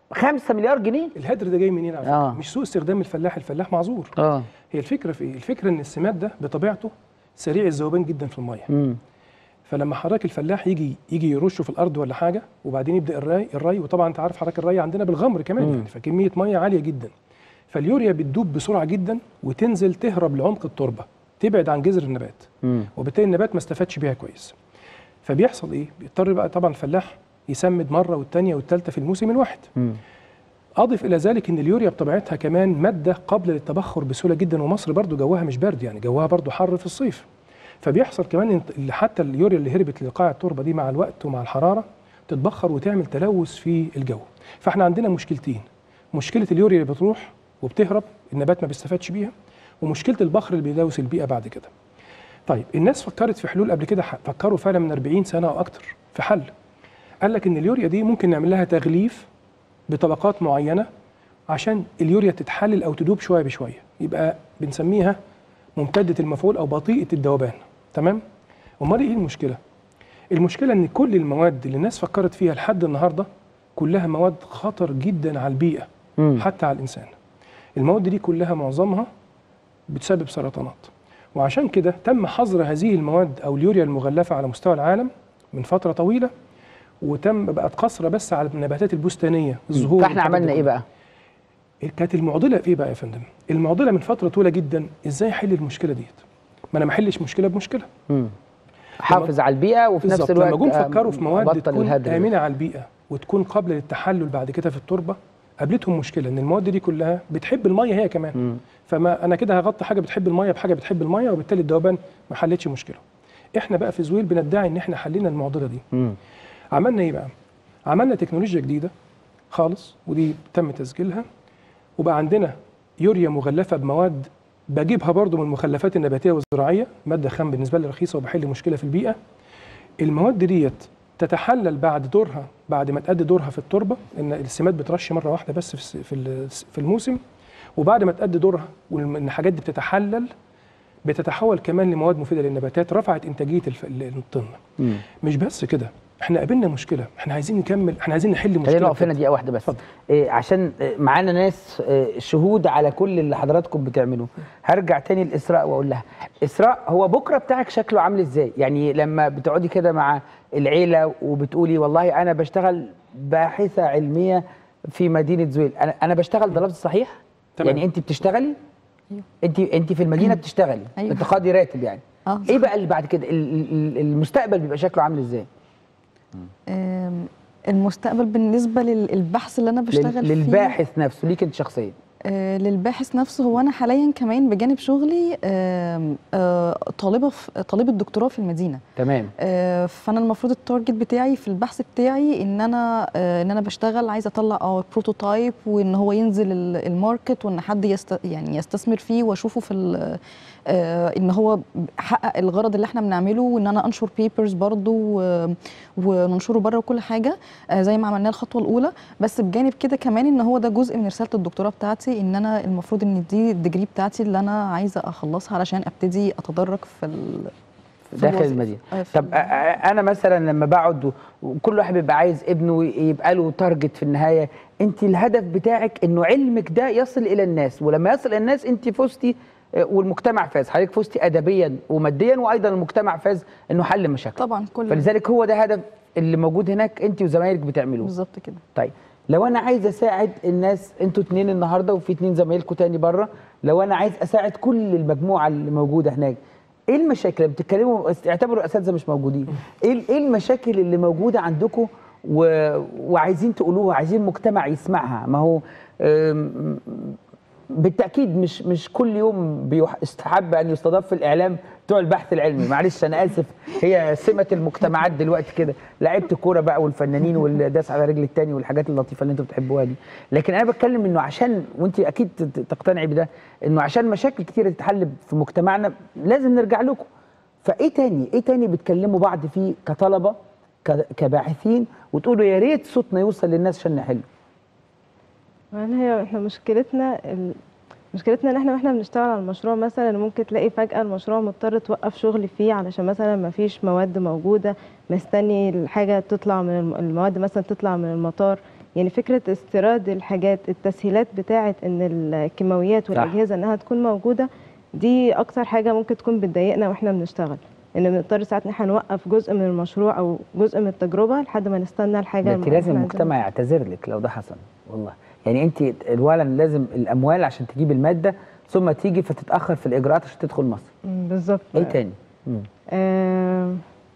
5 مليار جنيه الهدر ده جاي منين على فكره آه. مش سوء استخدام الفلاح الفلاح معذور اه هي الفكره في ايه الفكره ان السماد ده بطبيعته سريع الذوبان جدا في الميه امم فلما حضرتك الفلاح يجي يجي يرشه في الارض ولا حاجه وبعدين يبدا الري الري وطبعا انت عارف حضرتك الري عندنا بالغمر كمان مم. يعني فكميه ميه عاليه جدا فاليوريا بتدوب بسرعه جدا وتنزل تهرب لعمق التربه تبعد عن جذر النبات امم وبالتالي النبات ما استفادش بيها كويس فبيحصل ايه بيضطر بقى طبعا الفلاح يسمد مره والثانيه والثالثه في الموسم الواحد امم اضف الى ذلك ان اليوريا بطبيعتها كمان ماده قابله للتبخر بسهوله جدا ومصر برضو جوها مش برد يعني جوها برضو حر في الصيف فبيحصل كمان إن اللي حتى اليوريا اللي هربت لقاع التربه دي مع الوقت ومع الحراره تتبخر وتعمل تلوث في الجو فاحنا عندنا مشكلتين مشكله اليوريا اللي بتروح وبتهرب النبات ما بيستفادش بيها ومشكله البخر اللي بيلوث البيئه بعد كده طيب الناس فكرت في حلول قبل كده ح- فكروا فعلا من 40 سنه او اكتر في حل قال لك ان اليوريا دي ممكن نعمل لها تغليف بطبقات معينه عشان اليوريا تتحلل او تدوب شويه بشويه يبقى بنسميها ممتده المفعول او بطيئه الذوبان تمام امال ايه المشكله المشكله ان كل المواد اللي الناس فكرت فيها لحد النهارده كلها مواد خطر جدا على البيئه مم. حتى على الانسان المواد دي كلها معظمها بتسبب سرطانات وعشان كده تم حظر هذه المواد او اليوريا المغلفه على مستوى العالم من فتره طويله وتم بقت قصره بس على النباتات البستانيه الزهور فاحنا والحاجات عملنا دي ايه كلها. بقى؟ كانت المعضله في ايه بقى يا فندم؟ المعضله من فتره طويله جدا ازاي احل المشكله ديت؟ ما انا ما احلش مشكله بمشكله مم. حافظ على البيئه وفي نفس بالظبط الوقت لما جم آه، فكروا في مواد بطل تكون الهدر ده. امنه على البيئه وتكون قابله للتحلل بعد كده في التربه قابلتهم مشكله ان المواد دي كلها بتحب الميه هي كمان مم. فما انا كده هغطي حاجه بتحب الميه بحاجه بتحب الميه وبالتالي الذوبان ما حلتش مشكله احنا بقى في زويل بندعي ان احنا حلينا المعضله دي مم. عملنا ايه بقى عملنا تكنولوجيا جديده خالص ودي تم تسجيلها وبقى عندنا يوريا مغلفه بمواد بجيبها برضو من المخلفات النباتيه والزراعيه ماده خام بالنسبه لي رخيصه وبحل مشكله في البيئه المواد ديت تتحلل بعد دورها بعد ما تأدي دورها في التربه ان السماد بترش مره واحده بس في الس- في ال- في الموسم وبعد ما تأدي دورها وان الحاجات دي بتتحلل بتتحول كمان لمواد مفيده للنباتات رفعت انتاجيه الف- الطن مم. مش بس كده احنا قابلنا مشكله احنا عايزين نكمل احنا عايزين نحل مشكله خلينا نقف هنا بجد. دقيقه واحده بس اتفضل. إيه عشان إيه، معانا ناس إيه، شهود على كل اللي حضراتكم بتعملوه هرجع تاني لاسراء واقول لها اسراء هو بكره بتاعك شكله عامل ازاي يعني لما بتقعدي كده مع العيله وبتقولي والله انا بشتغل باحثه علميه في مدينه زويل انا انا بشتغل ده لفظ صحيح تمام. يعني انت بتشتغلي انت انت في المدينه بتشتغلي أيوة. انت قاضي راتب يعني اه ايه بقى اللي بعد كده ال- ال- المستقبل بيبقى شكله عامل ازاي آم، المستقبل بالنسبه للبحث اللي انا بشتغل لل- فيه للباحث نفسه ليك انت شخصيا آه، للباحث نفسه هو انا حاليا كمان بجانب شغلي آم، آه، طالبه في طالبه دكتوراه في المدينه تمام آه، فانا المفروض التارجت بتاعي في البحث بتاعي ان انا آه، ان انا بشتغل عايزه اطلع اه بروتوتايب وان هو ينزل ال- الماركت وان حد يست يعني يستثمر فيه واشوفه في ال- آه، ان هو حقق الغرض اللي احنا بنعمله وان انا انشر بيبرز برضو و- وننشره بره وكل حاجه آه، زي ما عملناه الخطوه الاولى بس بجانب كده كمان ان هو ده جزء من رساله الدكتوراه بتاعتي ان انا المفروض ان دي الديجري بتاعتي اللي انا عايزه اخلصها علشان ابتدي اتدرج في ال- في داخل الوظيفة. المدينه آه، في طب ال- أ- أ- انا مثلا لما بقعد و- وكل واحد بيبقى عايز ابنه يبقى له تارجت في النهايه انت الهدف بتاعك انه علمك ده يصل الى الناس ولما يصل الى الناس انت فزتي آه، والمجتمع فاز حضرتك فزتي ادبيا وماديا وايضا المجتمع فاز انه حل مشاكل طبعا كل فلذلك هو ده هدف اللي موجود هناك انت وزمايلك بتعملوه بالظبط كده طيب لو انا عايز اساعد الناس انتوا اتنين النهارده وفي اتنين زمايلكم تاني بره لو انا عايز اساعد كل المجموعه اللي موجوده هناك ايه المشاكل اللي بتتكلموا اعتبروا الاساتذه مش موجودين ايه ايه المشاكل اللي موجوده عندكم و... وعايزين تقولوها عايزين المجتمع يسمعها ما هو أم، بالتاكيد مش مش كل يوم بيستحب ان يستضاف في الاعلام بتوع البحث العلمي معلش انا اسف هي سمه المجتمعات دلوقتي كده لعيبه الكوره بقى والفنانين واللي داس على رجل التاني والحاجات اللطيفه اللي انتوا بتحبوها دي لكن انا بتكلم انه عشان وانت اكيد ت- تقتنعي بده انه عشان مشاكل كتيره تتحل في مجتمعنا لازم نرجع لكم فايه تاني ايه تاني بتكلموا بعض فيه كطلبه ك- كباحثين وتقولوا يا ريت صوتنا يوصل للناس عشان نحله يعني هي احنا مشكلتنا ال... مشكلتنا ان احنا واحنا بنشتغل على المشروع مثلا ممكن تلاقي فجأة المشروع مضطر توقف شغل فيه علشان مثلا ما فيش مواد موجودة مستني الحاجة تطلع من الم- المواد مثلا تطلع من المطار يعني فكرة استيراد الحاجات التسهيلات بتاعة ان الكيماويات والأجهزة انها تكون موجودة دي اكتر حاجة ممكن تكون بتضايقنا واحنا بنشتغل ان بنضطر ساعات ان احنا نوقف جزء من المشروع او جزء من التجربة لحد ما نستنى الحاجة ده الم- انت لازم إحنا المجتمع يعتذر لك لو ده حصل والله يعني انت اولا لازم الاموال عشان تجيب الماده ثم تيجي فتتاخر في الاجراءات عشان تدخل مصر مم، بالظبط ايه تاني مم. آه،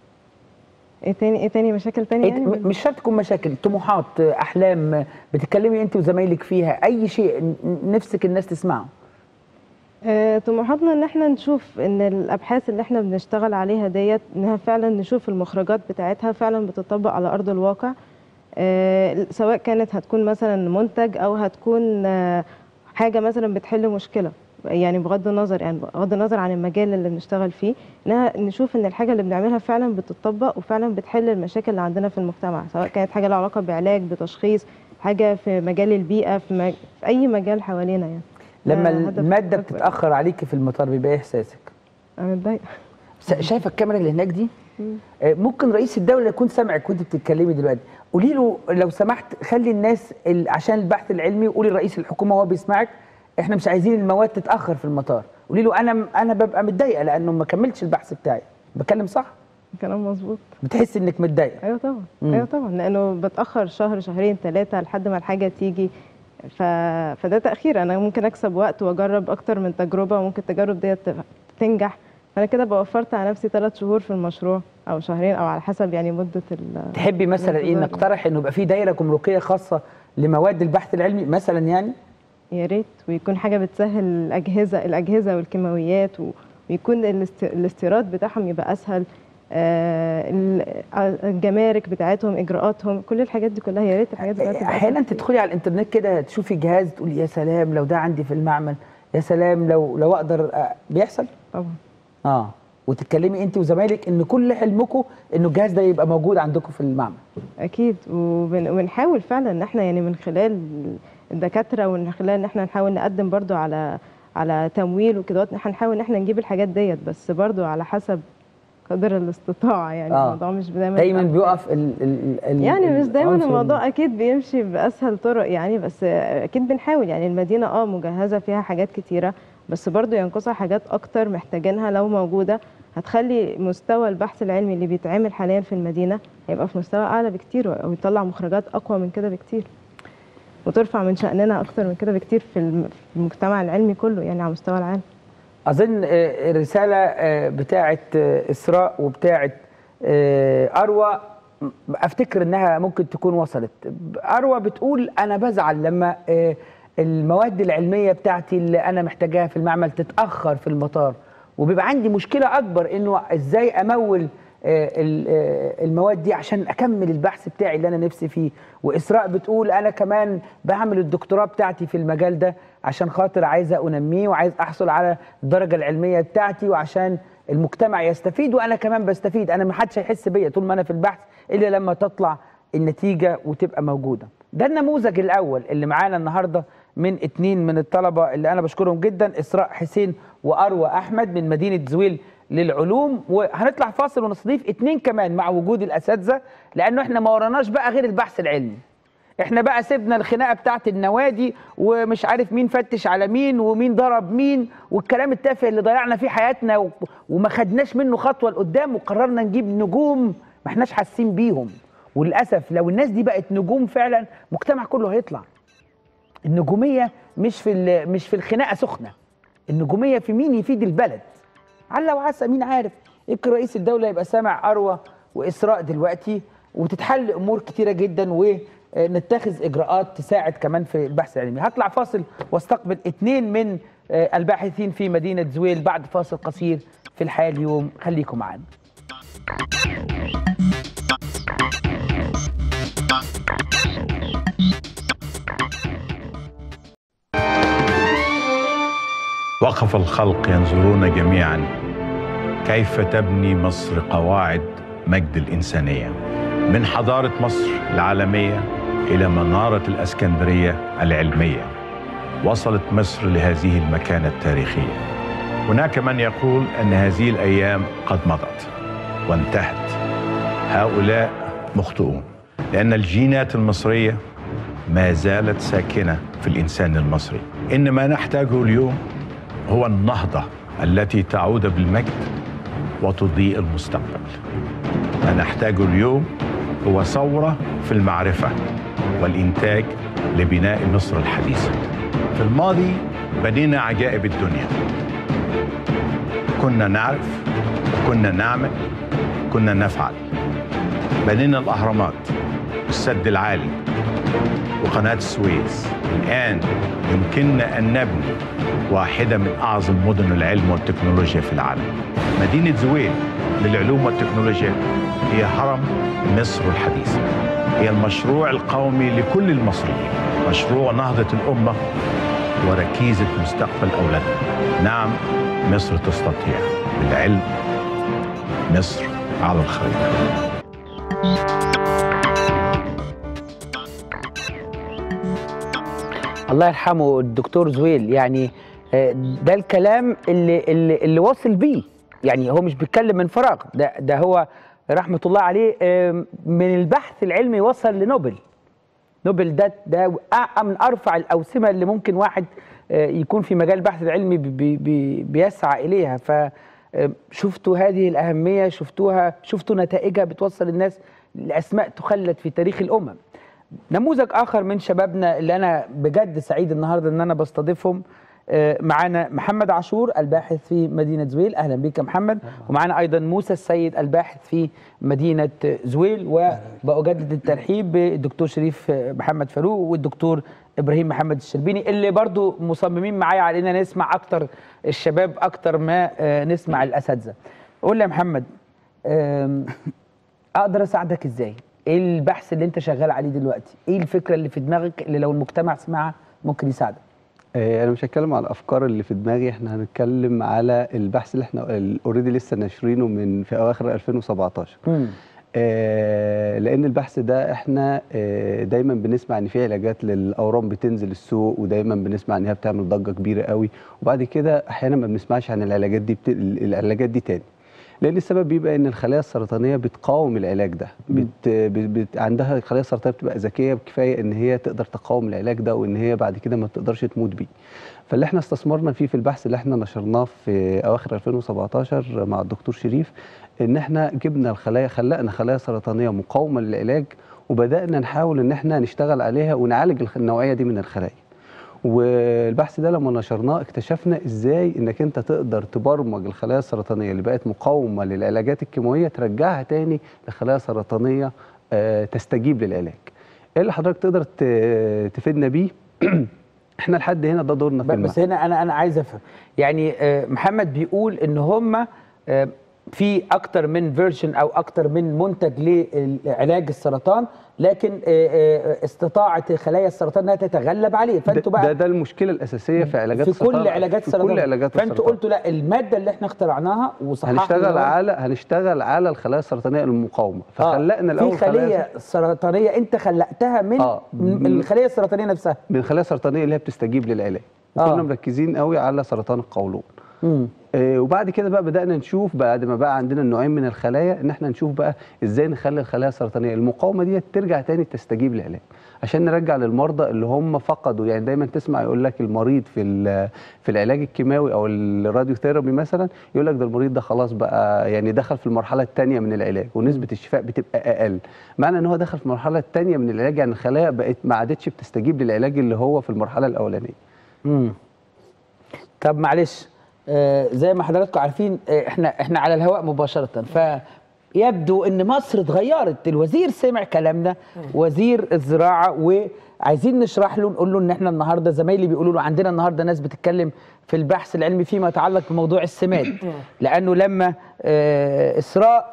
ايه تاني ايه تاني مشاكل تانية إيه يعني م- مش شرط تكون مشاكل طموحات احلام بتتكلمي انت وزمايلك فيها اي شيء ن- نفسك الناس تسمعه آه، طموحاتنا ان احنا نشوف ان الابحاث اللي احنا بنشتغل عليها ديت انها فعلا نشوف المخرجات بتاعتها فعلا بتطبق على ارض الواقع آه، سواء كانت هتكون مثلا منتج او هتكون آه، حاجه مثلا بتحل مشكله يعني بغض النظر يعني بغض النظر عن المجال اللي بنشتغل فيه انها نشوف ان الحاجه اللي بنعملها فعلا بتطبق وفعلا بتحل المشاكل اللي عندنا في المجتمع سواء كانت حاجه لها علاقه بعلاج بتشخيص حاجه في مجال البيئه في, مج... في اي مجال حوالينا يعني لما ده هدف الماده أكبر. بتتاخر عليكي في المطار بيبقى ايه احساسك انا متضايقه س- شايفه الكاميرا اللي هناك دي آه، ممكن رئيس الدوله يكون سامعك وانت بتتكلمي دلوقتي قولي له لو سمحت خلي الناس ال- عشان البحث العلمي قولي لرئيس الحكومه وهو بيسمعك احنا مش عايزين المواد تتاخر في المطار قولي له انا انا ببقى متضايقه لانه ما كملتش البحث بتاعي بتكلم صح كلام مظبوط بتحس انك متضايقه ايوه طبعا مم. ايوه طبعا لانه بتاخر شهر شهرين ثلاثه لحد ما الحاجه تيجي ف... فده تاخير انا ممكن اكسب وقت واجرب اكتر من تجربه وممكن التجارب ديت تنجح فانا كده بوفرت على نفسي ثلاث شهور في المشروع او شهرين او على حسب يعني مده ال تحبي مثلا ايه الانتظار. نقترح انه يبقى في دائره جمركيه خاصه لمواد البحث العلمي مثلا يعني يا ريت ويكون حاجه بتسهل الاجهزه الاجهزه والكيماويات و... ويكون الاست... الاستيراد بتاعهم يبقى اسهل آه، ال- الجمارك بتاعتهم اجراءاتهم كل الحاجات دي كلها يا ريت الحاجات دي كلها تبقى احيانا أسهل. تدخلي على الانترنت كده تشوفي جهاز تقولي يا سلام لو ده عندي في المعمل يا سلام لو لو اقدر آه، بيحصل طبعا اه وتتكلمي انت وزمايلك ان كل حلمكم انه الجهاز ده يبقى موجود عندكم في المعمل اكيد وبن- وبنحاول فعلا ان احنا يعني من خلال الدكاتره ومن خلال ان احنا نحاول نقدم برضو على على تمويل وكده هنحاول ان احنا نجيب الحاجات ديت بس برضو على حسب قدر الاستطاعه يعني آه. الموضوع مش دايما دايما بيبقى- بيقف ال ال ال يعني مش دايما العنصر الموضوع اكيد بيمشي باسهل طرق يعني بس اكيد بنحاول يعني المدينه اه مجهزه فيها حاجات كتيره بس برضو ينقصها حاجات اكتر محتاجينها لو موجوده هتخلي مستوى البحث العلمي اللي بيتعمل حاليا في المدينه هيبقى في مستوى اعلى بكتير او يطلع مخرجات اقوى من كده بكتير وترفع من شأننا اكتر من كده بكتير في الم- في المجتمع العلمي كله يعني على مستوى العالم اظن آه، الرساله آه، بتاعه آه، اسراء وبتاعه آه، اروى م- افتكر انها ممكن تكون وصلت اروى بتقول انا بزعل لما آه، المواد العلميه بتاعتي اللي انا محتاجاها في المعمل تتاخر في المطار وبيبقى عندي مشكله اكبر انه ازاي امول آه، ال- آه، المواد دي عشان اكمل البحث بتاعي اللي انا نفسي فيه واسراء بتقول انا كمان بعمل الدكتوراه بتاعتي في المجال ده عشان خاطر عايزه انميه وعايز احصل على الدرجه العلميه بتاعتي وعشان المجتمع يستفيد وانا كمان بستفيد انا ما حدش هيحس بيا طول ما انا في البحث الا لما تطلع النتيجه وتبقى موجوده ده النموذج الاول اللي معانا النهارده من اتنين من الطلبه اللي انا بشكرهم جدا اسراء حسين واروى احمد من مدينه زويل للعلوم وهنطلع فاصل ونستضيف اتنين كمان مع وجود الاساتذه لانه احنا ما وراناش بقى غير البحث العلمي احنا بقى سيبنا الخناقه بتاعت النوادي ومش عارف مين فتش على مين ومين ضرب مين والكلام التافه اللي ضيعنا فيه حياتنا و- وما خدناش منه خطوه لقدام وقررنا نجيب نجوم ما احناش حاسين بيهم وللاسف لو الناس دي بقت نجوم فعلا المجتمع كله هيطلع النجوميه مش في ال- مش في الخناقه سخنه النجوميه في مين يفيد البلد على وعسى مين عارف يمكن رئيس الدوله يبقى سامع اروى واسراء دلوقتي وتتحل امور كتيره جدا ونتخذ اجراءات تساعد كمان في البحث العلمي هطلع فاصل واستقبل اثنين من آه، الباحثين في مدينه زويل بعد فاصل قصير في الحياه اليوم خليكم معانا وقف الخلق ينظرون جميعا كيف تبني مصر قواعد مجد الإنسانية من حضارة مصر العالمية إلى منارة الأسكندرية العلمية وصلت مصر لهذه المكانة التاريخية هناك من يقول أن هذه الأيام قد مضت وانتهت هؤلاء مخطئون لأن الجينات المصرية ما زالت ساكنة في الإنسان المصري إن ما نحتاجه اليوم هو النهضة التي تعود بالمجد وتضيء المستقبل ما نحتاجه اليوم هو ثورة في المعرفة والإنتاج لبناء مصر الحديثة في الماضي بنينا عجائب الدنيا كنا نعرف كنا نعمل كنا نفعل بنينا الأهرامات والسد العالي وقناة السويس الآن يمكننا أن نبني واحدة من أعظم مدن العلم والتكنولوجيا في العالم مدينة زويل للعلوم والتكنولوجيا هي هرم مصر الحديثة هي المشروع القومي لكل المصريين مشروع نهضة الأمة وركيزة مستقبل أولادنا نعم مصر تستطيع بالعلم مصر على الخريطة الله يرحمه الدكتور زويل يعني آه، ده الكلام اللي اللي, اللي واصل بيه يعني هو مش بيتكلم من فراغ ده ده هو رحمه الله عليه آه، من البحث العلمي وصل لنوبل نوبل ده ده أع- من ارفع الاوسمه اللي ممكن واحد آه، يكون في مجال البحث العلمي بي- بي- بي- بيسعى اليها ف آه، شفتوا هذه الاهميه شفتوها شفتوا نتائجها بتوصل الناس لاسماء تخلد في تاريخ الامم نموذج اخر من شبابنا اللي انا بجد سعيد النهارده ان انا بستضيفهم آه، معانا محمد عاشور الباحث في مدينه زويل اهلا بك يا محمد ومعانا ايضا موسى السيد الباحث في مدينه زويل وبأجدد الترحيب بالدكتور شريف آه، محمد فاروق والدكتور ابراهيم محمد الشربيني اللي برضو مصممين معايا على اننا نسمع اكتر الشباب اكتر ما آه، نسمع الاساتذه قول لي يا محمد آم، اقدر اساعدك ازاي ايه البحث اللي انت شغال عليه دلوقتي ايه الفكره اللي في دماغك اللي لو المجتمع سمعها ممكن يساعدك آه، انا مش هتكلم على الافكار اللي في دماغي احنا هنتكلم على البحث اللي احنا اوريدي لسه ناشرينه من في اواخر 2017 مم. آه، لان البحث ده احنا آه، دايما بنسمع ان في علاجات للاورام بتنزل السوق ودايما بنسمع ان هي بتعمل ضجه كبيره قوي وبعد كده احيانا ما بنسمعش عن العلاجات دي بت... العلاجات دي تاني لان السبب بيبقى ان الخلايا السرطانيه بتقاوم العلاج ده بت... بت... بت... عندها الخلايا السرطانيه بتبقى ذكيه بكفايه ان هي تقدر تقاوم العلاج ده وان هي بعد كده ما بتقدرش تموت بيه فاللي احنا استثمرنا فيه في البحث اللي احنا نشرناه في اواخر 2017 مع الدكتور شريف ان احنا جبنا الخلايا خلقنا خلايا سرطانيه مقاومه للعلاج وبدانا نحاول ان احنا نشتغل عليها ونعالج الخ- النوعيه دي من الخلايا والبحث ده لما نشرناه اكتشفنا ازاي انك انت تقدر تبرمج الخلايا السرطانيه اللي بقت مقاومه للعلاجات الكيماويه ترجعها تاني لخلايا سرطانيه آه، تستجيب للعلاج ايه اللي حضرتك تقدر ت- تفيدنا بيه احنا لحد هنا ده دورنا في ب- المعهد بس هنا انا انا عايز افهم يعني آه، محمد بيقول ان هم آه، في اكتر من فيرجن او اكتر من منتج لعلاج السرطان لكن آه، آه، استطاعت خلايا السرطان انها تتغلب عليه فانتوا ده, بقى ده المشكله الاساسيه في علاجات في السرطان كل علاجات في السرطان كل علاجات فانتوا السرطان قلتوا لا الماده اللي احنا اخترعناها وصححنا هنشتغل اللي هو- على هنشتغل على الخلايا السرطانيه المقاومه فخلقنا الاول في خليه سرطانيه انت خلقتها من آه. من الخليه السرطانيه نفسها من الخلايا السرطانيه اللي هي بتستجيب للعلاج آه. كنا مركزين قوي على سرطان القولون مم. آه وبعد كده بقى بدانا نشوف بعد ما بقى عندنا النوعين من الخلايا ان احنا نشوف بقى ازاي نخلي الخلايا السرطانيه المقاومه دي ترجع تاني تستجيب للعلاج عشان نرجع للمرضى اللي هم فقدوا يعني دايما تسمع يقول لك المريض في ال- في العلاج الكيماوي او الراديو ثيرابي مثلا يقول لك ده المريض ده خلاص بقى يعني دخل في المرحله الثانيه من العلاج ونسبه الشفاء بتبقى اقل معنى ان هو دخل في المرحله الثانيه من العلاج يعني الخلايا بقت ما عادتش بتستجيب للعلاج اللي هو في المرحله الاولانيه مم. طب معلش آه زي ما حضراتكم عارفين آه احنا احنا على الهواء مباشره فيبدو ان مصر اتغيرت الوزير سمع كلامنا وزير الزراعه وعايزين نشرح له نقول له ان احنا النهارده زمايلي بيقولوا له عندنا النهارده ناس بتتكلم في البحث العلمي فيما يتعلق بموضوع السماد لانه لما آه اسراء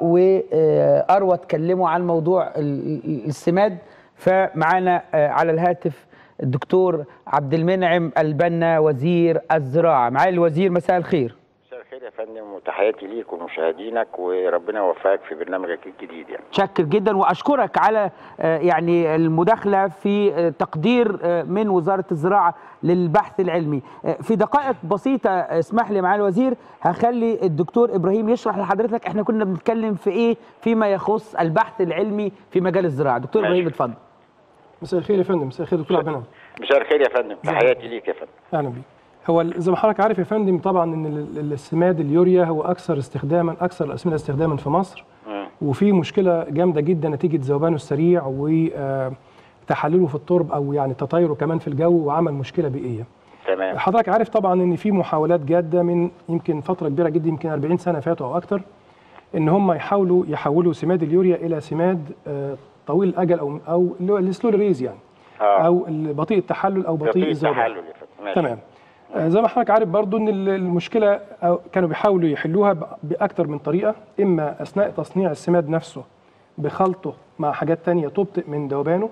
واروى اتكلموا عن موضوع ال- ال- السماد فمعانا آه على الهاتف الدكتور عبد المنعم البنا وزير الزراعه معالي الوزير مساء الخير مساء الخير يا فندم وتحياتي ليك ومشاهدينك وربنا يوفقك في برنامجك الجديد يعني شكر جدا واشكرك على آه، يعني المداخله في آه، تقدير آه، من وزاره الزراعه للبحث العلمي آه، في دقائق بسيطه آه، اسمح لي معالي الوزير هخلي الدكتور ابراهيم يشرح لحضرتك احنا كنا بنتكلم في ايه فيما يخص البحث العلمي في مجال الزراعه دكتور ماشي. ابراهيم اتفضل مساء الخير يا فندم مساء الخير دكتور عبد المنعم مساء الخير يا فندم تحياتي ليك يا فندم اهلا بيك هو ال- زي ما حضرتك عارف يا فندم طبعا ان ال- ال- السماد اليوريا هو اكثر استخداما اكثر الاسمده استخداما في مصر مم. وفي مشكله جامده جدا نتيجه ذوبانه السريع وتحلله في الترب او يعني تطايره كمان في الجو وعمل مشكله بيئيه تمام حضرتك عارف طبعا ان في محاولات جاده من يمكن فتره كبيره جدا يمكن 40 سنه فاتوا او اكتر ان هم يحاولوا يحولوا سماد اليوريا الى سماد آه، طويل الاجل او او اللي هو السلو ريز يعني اه او بطيء التحلل او بطيء بطيء الذوبان التحلل يا فندم ماشي. تمام آه، زي ما حضرتك عارف برضو ان ال- المشكله أو كانوا بيحاولوا يحلوها ب- باكتر من طريقه اما اثناء تصنيع السماد نفسه بخلطه مع حاجات تانية تبطئ من ذوبانه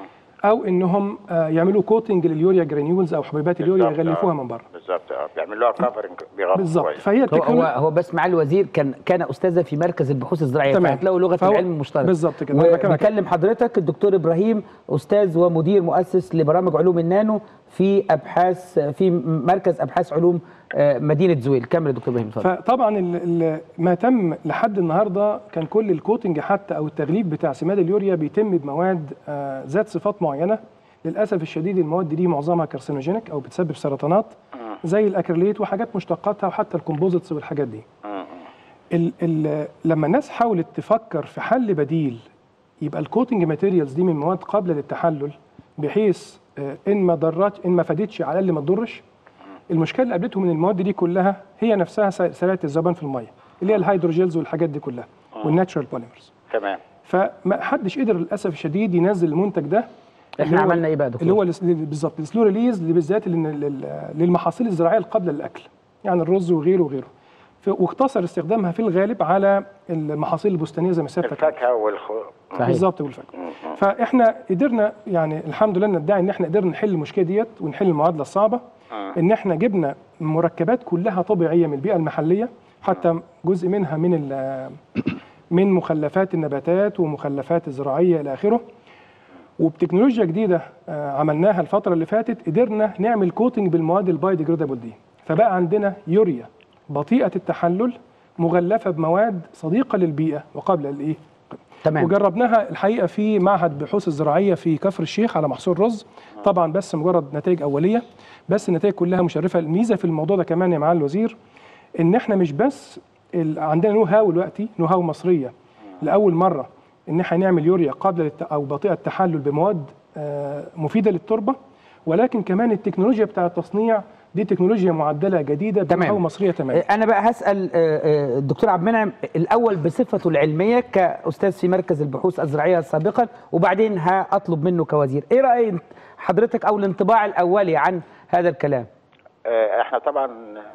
او انهم آه، يعملوا كوتنج لليوريا جرانيولز او حبيبات اليوريا بالظبط، يغلفوها آه. من بره بالظبط اه بيعملوا لها كفرنج بيغطوا بالظبط كويس. فهي هو هو, التكنولوجيا هو بس معالي الوزير كان كان استاذه في مركز البحوث الزراعيه تمام. فهتلاقوا لغه فهو- العلم المشترك بالظبط كده. أنا بكلمك. وبكلم حضرتك الدكتور ابراهيم استاذ ومدير مؤسس لبرامج علوم النانو في ابحاث في مركز ابحاث علوم آه، مدينه زويل كمل يا دكتور ابراهيم اتفضل فطبعا ال- ال- ما تم لحد النهارده كان كل الكوتنج حتى او التغليف بتاع سماد اليوريا بيتم بمواد آه، ذات صفات معينه للاسف الشديد المواد دي معظمها كارسينوجينيك او بتسبب سرطانات زي الاكريليت وحاجات مشتقاتها وحتى الكومبوزيتس والحاجات دي مم. ال ال لما الناس حاولت تفكر في حل بديل يبقى الكوتنج ماتيريالز دي من مواد قابله للتحلل بحيث آه، ان ما ضرت ان ما فادتش على الاقل ما تضرش المشكله اللي قابلتهم من المواد دي كلها هي نفسها س- سريعه الذوبان في الميه اللي هي الهيدروجيلز والحاجات دي كلها والناتشورال بوليمرز تمام فما حدش قدر للاسف الشديد ينزل المنتج ده اللي احنا هو- عملنا ايه بقى يا دكتور اللي هو الس- بالظبط السلو ريليز اللي بالذات لل- لل- للمحاصيل الزراعيه القابله للاكل يعني الرز وغيره وغيره ف- واقتصر استخدامها في الغالب على المحاصيل البستانيه زي ما سيادتك عارف. الفاكهه والخ صحيح. بالظبط والفاكهه فاحنا قدرنا يعني الحمد لله ندعي ان احنا قدرنا نحل المشكله ديت ونحل المعادله الصعبه ان احنا جبنا مركبات كلها طبيعيه من البيئه المحليه حتى جزء منها من ال- من مخلفات النباتات ومخلفات الزراعيه الى اخره وبتكنولوجيا جديده آه، عملناها الفتره اللي فاتت قدرنا نعمل كوتنج بالمواد البايوديجريدابل دي فبقى عندنا يوريا بطيئه التحلل مغلفه بمواد صديقه للبيئه وقابله للايه تمام وجربناها الحقيقه في معهد بحوث الزراعيه في كفر الشيخ على محصول رز طبعا بس مجرد نتائج اوليه بس النتائج كلها مشرفه الميزه في الموضوع ده كمان يا معالي الوزير ان احنا مش بس ال- عندنا نو هاو دلوقتي نو هاو مصريه لاول مره ان احنا نعمل يوريا قابله للت... او بطيئه التحلل بمواد آه، مفيده للتربه ولكن كمان التكنولوجيا بتاع التصنيع دي تكنولوجيا معدله جديده تمام. بنو هاو مصريه تماما انا بقى هسال آه، آه، الدكتور عبد المنعم الاول بصفته العلميه كاستاذ في مركز البحوث الزراعيه سابقا وبعدين هاطلب منه كوزير ايه راي حضرتك او الانطباع الاولي عن هذا الكلام آه، احنا طبعا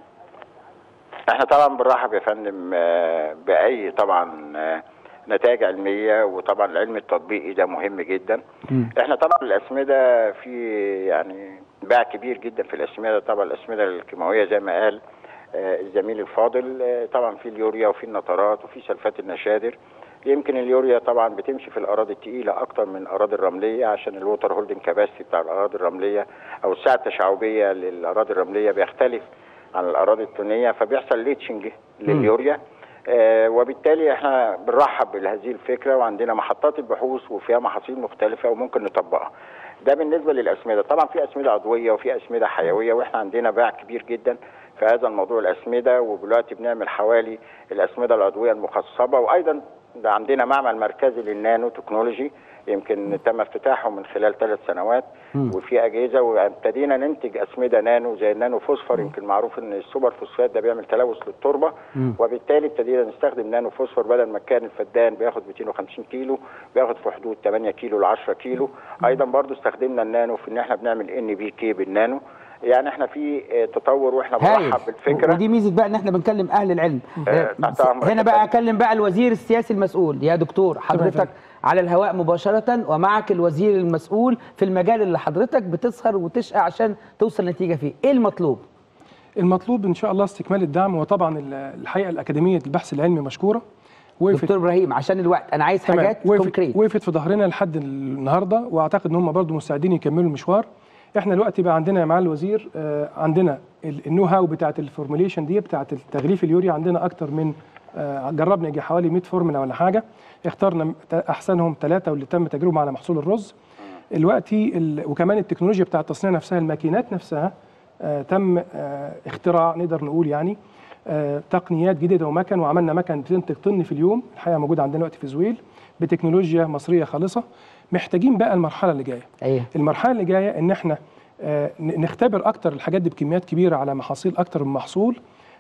احنا طبعا بنرحب يا فندم آه، باي طبعا آه، نتائج علميه وطبعا العلم التطبيقي ده مهم جدا احنا طبعا الاسمده في يعني باع كبير جدا في الاسمده طبعا الاسمده الكيماويه زي ما قال آه، الزميل الفاضل آه، طبعا في اليوريا وفي النترات وفي سلفات النشادر يمكن اليوريا طبعا بتمشي في الاراضي الثقيله اكتر من الاراضي الرمليه عشان الووتر هولدنج كاباسيتي بتاع الاراضي الرمليه او السعه التشعبيه للاراضي الرمليه بيختلف عن الاراضي التونيه فبيحصل ليتشنج لليوريا آه وبالتالي احنا بنرحب بهذه الفكره وعندنا محطات البحوث وفيها محاصيل مختلفه وممكن نطبقها ده بالنسبه للاسمده طبعا في اسمده عضويه وفي اسمده حيويه واحنا عندنا باع كبير جدا في هذا الموضوع الاسمده ودلوقتي بنعمل حوالي الاسمده العضويه المخصبه وايضا ده عندنا معمل مركزي للنانو تكنولوجي يمكن تم افتتاحه من خلال ثلاث سنوات وفي اجهزه وابتدينا ننتج اسمده نانو زي النانو فوسفور يمكن معروف ان السوبر فوسفات ده بيعمل تلوث للتربه وبالتالي ابتدينا نستخدم نانو فوسفور بدل ما كان الفدان بياخد 250 كيلو بياخد في حدود 8 كيلو ل 10 كيلو ايضا برضو استخدمنا النانو في ان احنا بنعمل ان بي كي بالنانو يعني احنا في آه، تطور واحنا هايل بنرحب بالفكره ودي ميزه بقى ان احنا بنكلم اهل العلم آه، آه، تحت أمرك هنا يا بقى فندم. اكلم بقى الوزير السياسي المسؤول يا دكتور حضرتك على الهواء مباشره ومعك الوزير المسؤول في المجال اللي حضرتك بتسهر وتشقى عشان توصل نتيجه فيه ايه المطلوب المطلوب ان شاء الله استكمال الدعم وطبعا ال- الحقيقه الاكاديميه البحث العلمي مشكوره وقفت دكتور ابراهيم عشان الوقت انا عايز تمام. حاجات وقفت كونكريت وقفت في ظهرنا لحد النهارده واعتقد ان هم برضو مستعدين يكملوا المشوار احنا دلوقتي بقى عندنا يا معالي الوزير آه، عندنا ال- النو هاو بتاعه الفورموليشن دي بتاعه التغليف اليوري عندنا اكتر من آه، جربنا يجي حوالي 100 فورمولا ولا حاجه اخترنا م- ت- احسنهم ثلاثه واللي تم تجربهم على محصول الرز دلوقتي ال- وكمان التكنولوجيا بتاعه التصنيع نفسها الماكينات نفسها آه، تم آه، اختراع نقدر نقول يعني آه، تقنيات جديده ومكن وعملنا مكن بتنتج طن في اليوم الحقيقه موجود عندنا دلوقتي في زويل بتكنولوجيا مصريه خالصه محتاجين بقى المرحله اللي جايه ايه المرحله اللي جايه ان احنا آه، ن- نختبر اكتر الحاجات دي بكميات كبيره على محاصيل اكتر من محصول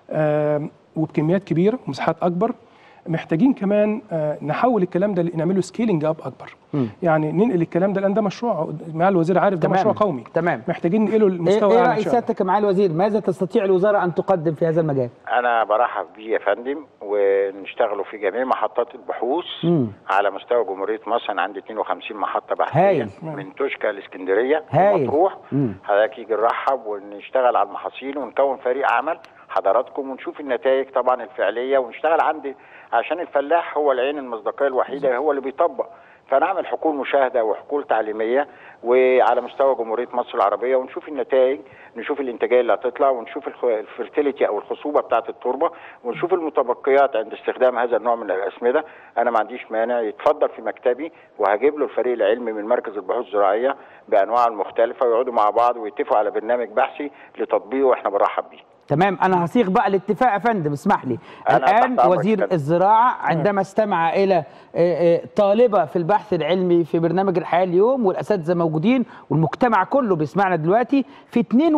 آه، وبكميات كبيره ومساحات اكبر محتاجين كمان آه، نحول الكلام ده نعمله سكيلينج اب اكبر مم. يعني ننقل الكلام ده لان ده مشروع مع الوزير عارف ده تمام. مشروع قومي تمام محتاجين ننقله ايه, لمستوى إيه اعلى راي ان شاء الله سيادتك يا معالي الوزير ماذا تستطيع الوزاره ان تقدم في هذا المجال انا برحب بيه يا فندم ونشتغلوا في جميع محطات البحوث مم. على مستوى جمهوريه مصر انا عندي 52 محطه بحثيه هايل. من توشكا لاسكندريه هايل. ومطروح مم. حضرتك يجي نرحب ونشتغل على المحاصيل ونكون فريق عمل حضراتكم ونشوف النتائج طبعا الفعليه ونشتغل عندي عشان الفلاح هو العين المصداقيه الوحيده هو اللي بيطبق فنعمل حقول مشاهده وحقول تعليميه وعلى مستوى جمهوريه مصر العربيه ونشوف النتائج نشوف الانتاجيه اللي هتطلع ونشوف الخ- الفرتيليتي او الخصوبه بتاعه التربه ونشوف المتبقيات عند استخدام هذا النوع من الاسمده انا ما عنديش مانع يتفضل في مكتبي وهجيب له الفريق العلمي من مركز البحوث الزراعيه بانواعه المختلفه ويقعدوا مع بعض ويتفقوا على برنامج بحثي لتطبيقه واحنا بنرحب بيه تمام انا هصيغ بقى الاتفاق يا فندم اسمح لي أنا الان تحت أمرك وزير يا فندم. الزراعه عندما استمع الى آه، آه، طالبه في البحث العلمي في برنامج الحياه اليوم والاساتذه موجودين والمجتمع كله بيسمعنا دلوقتي في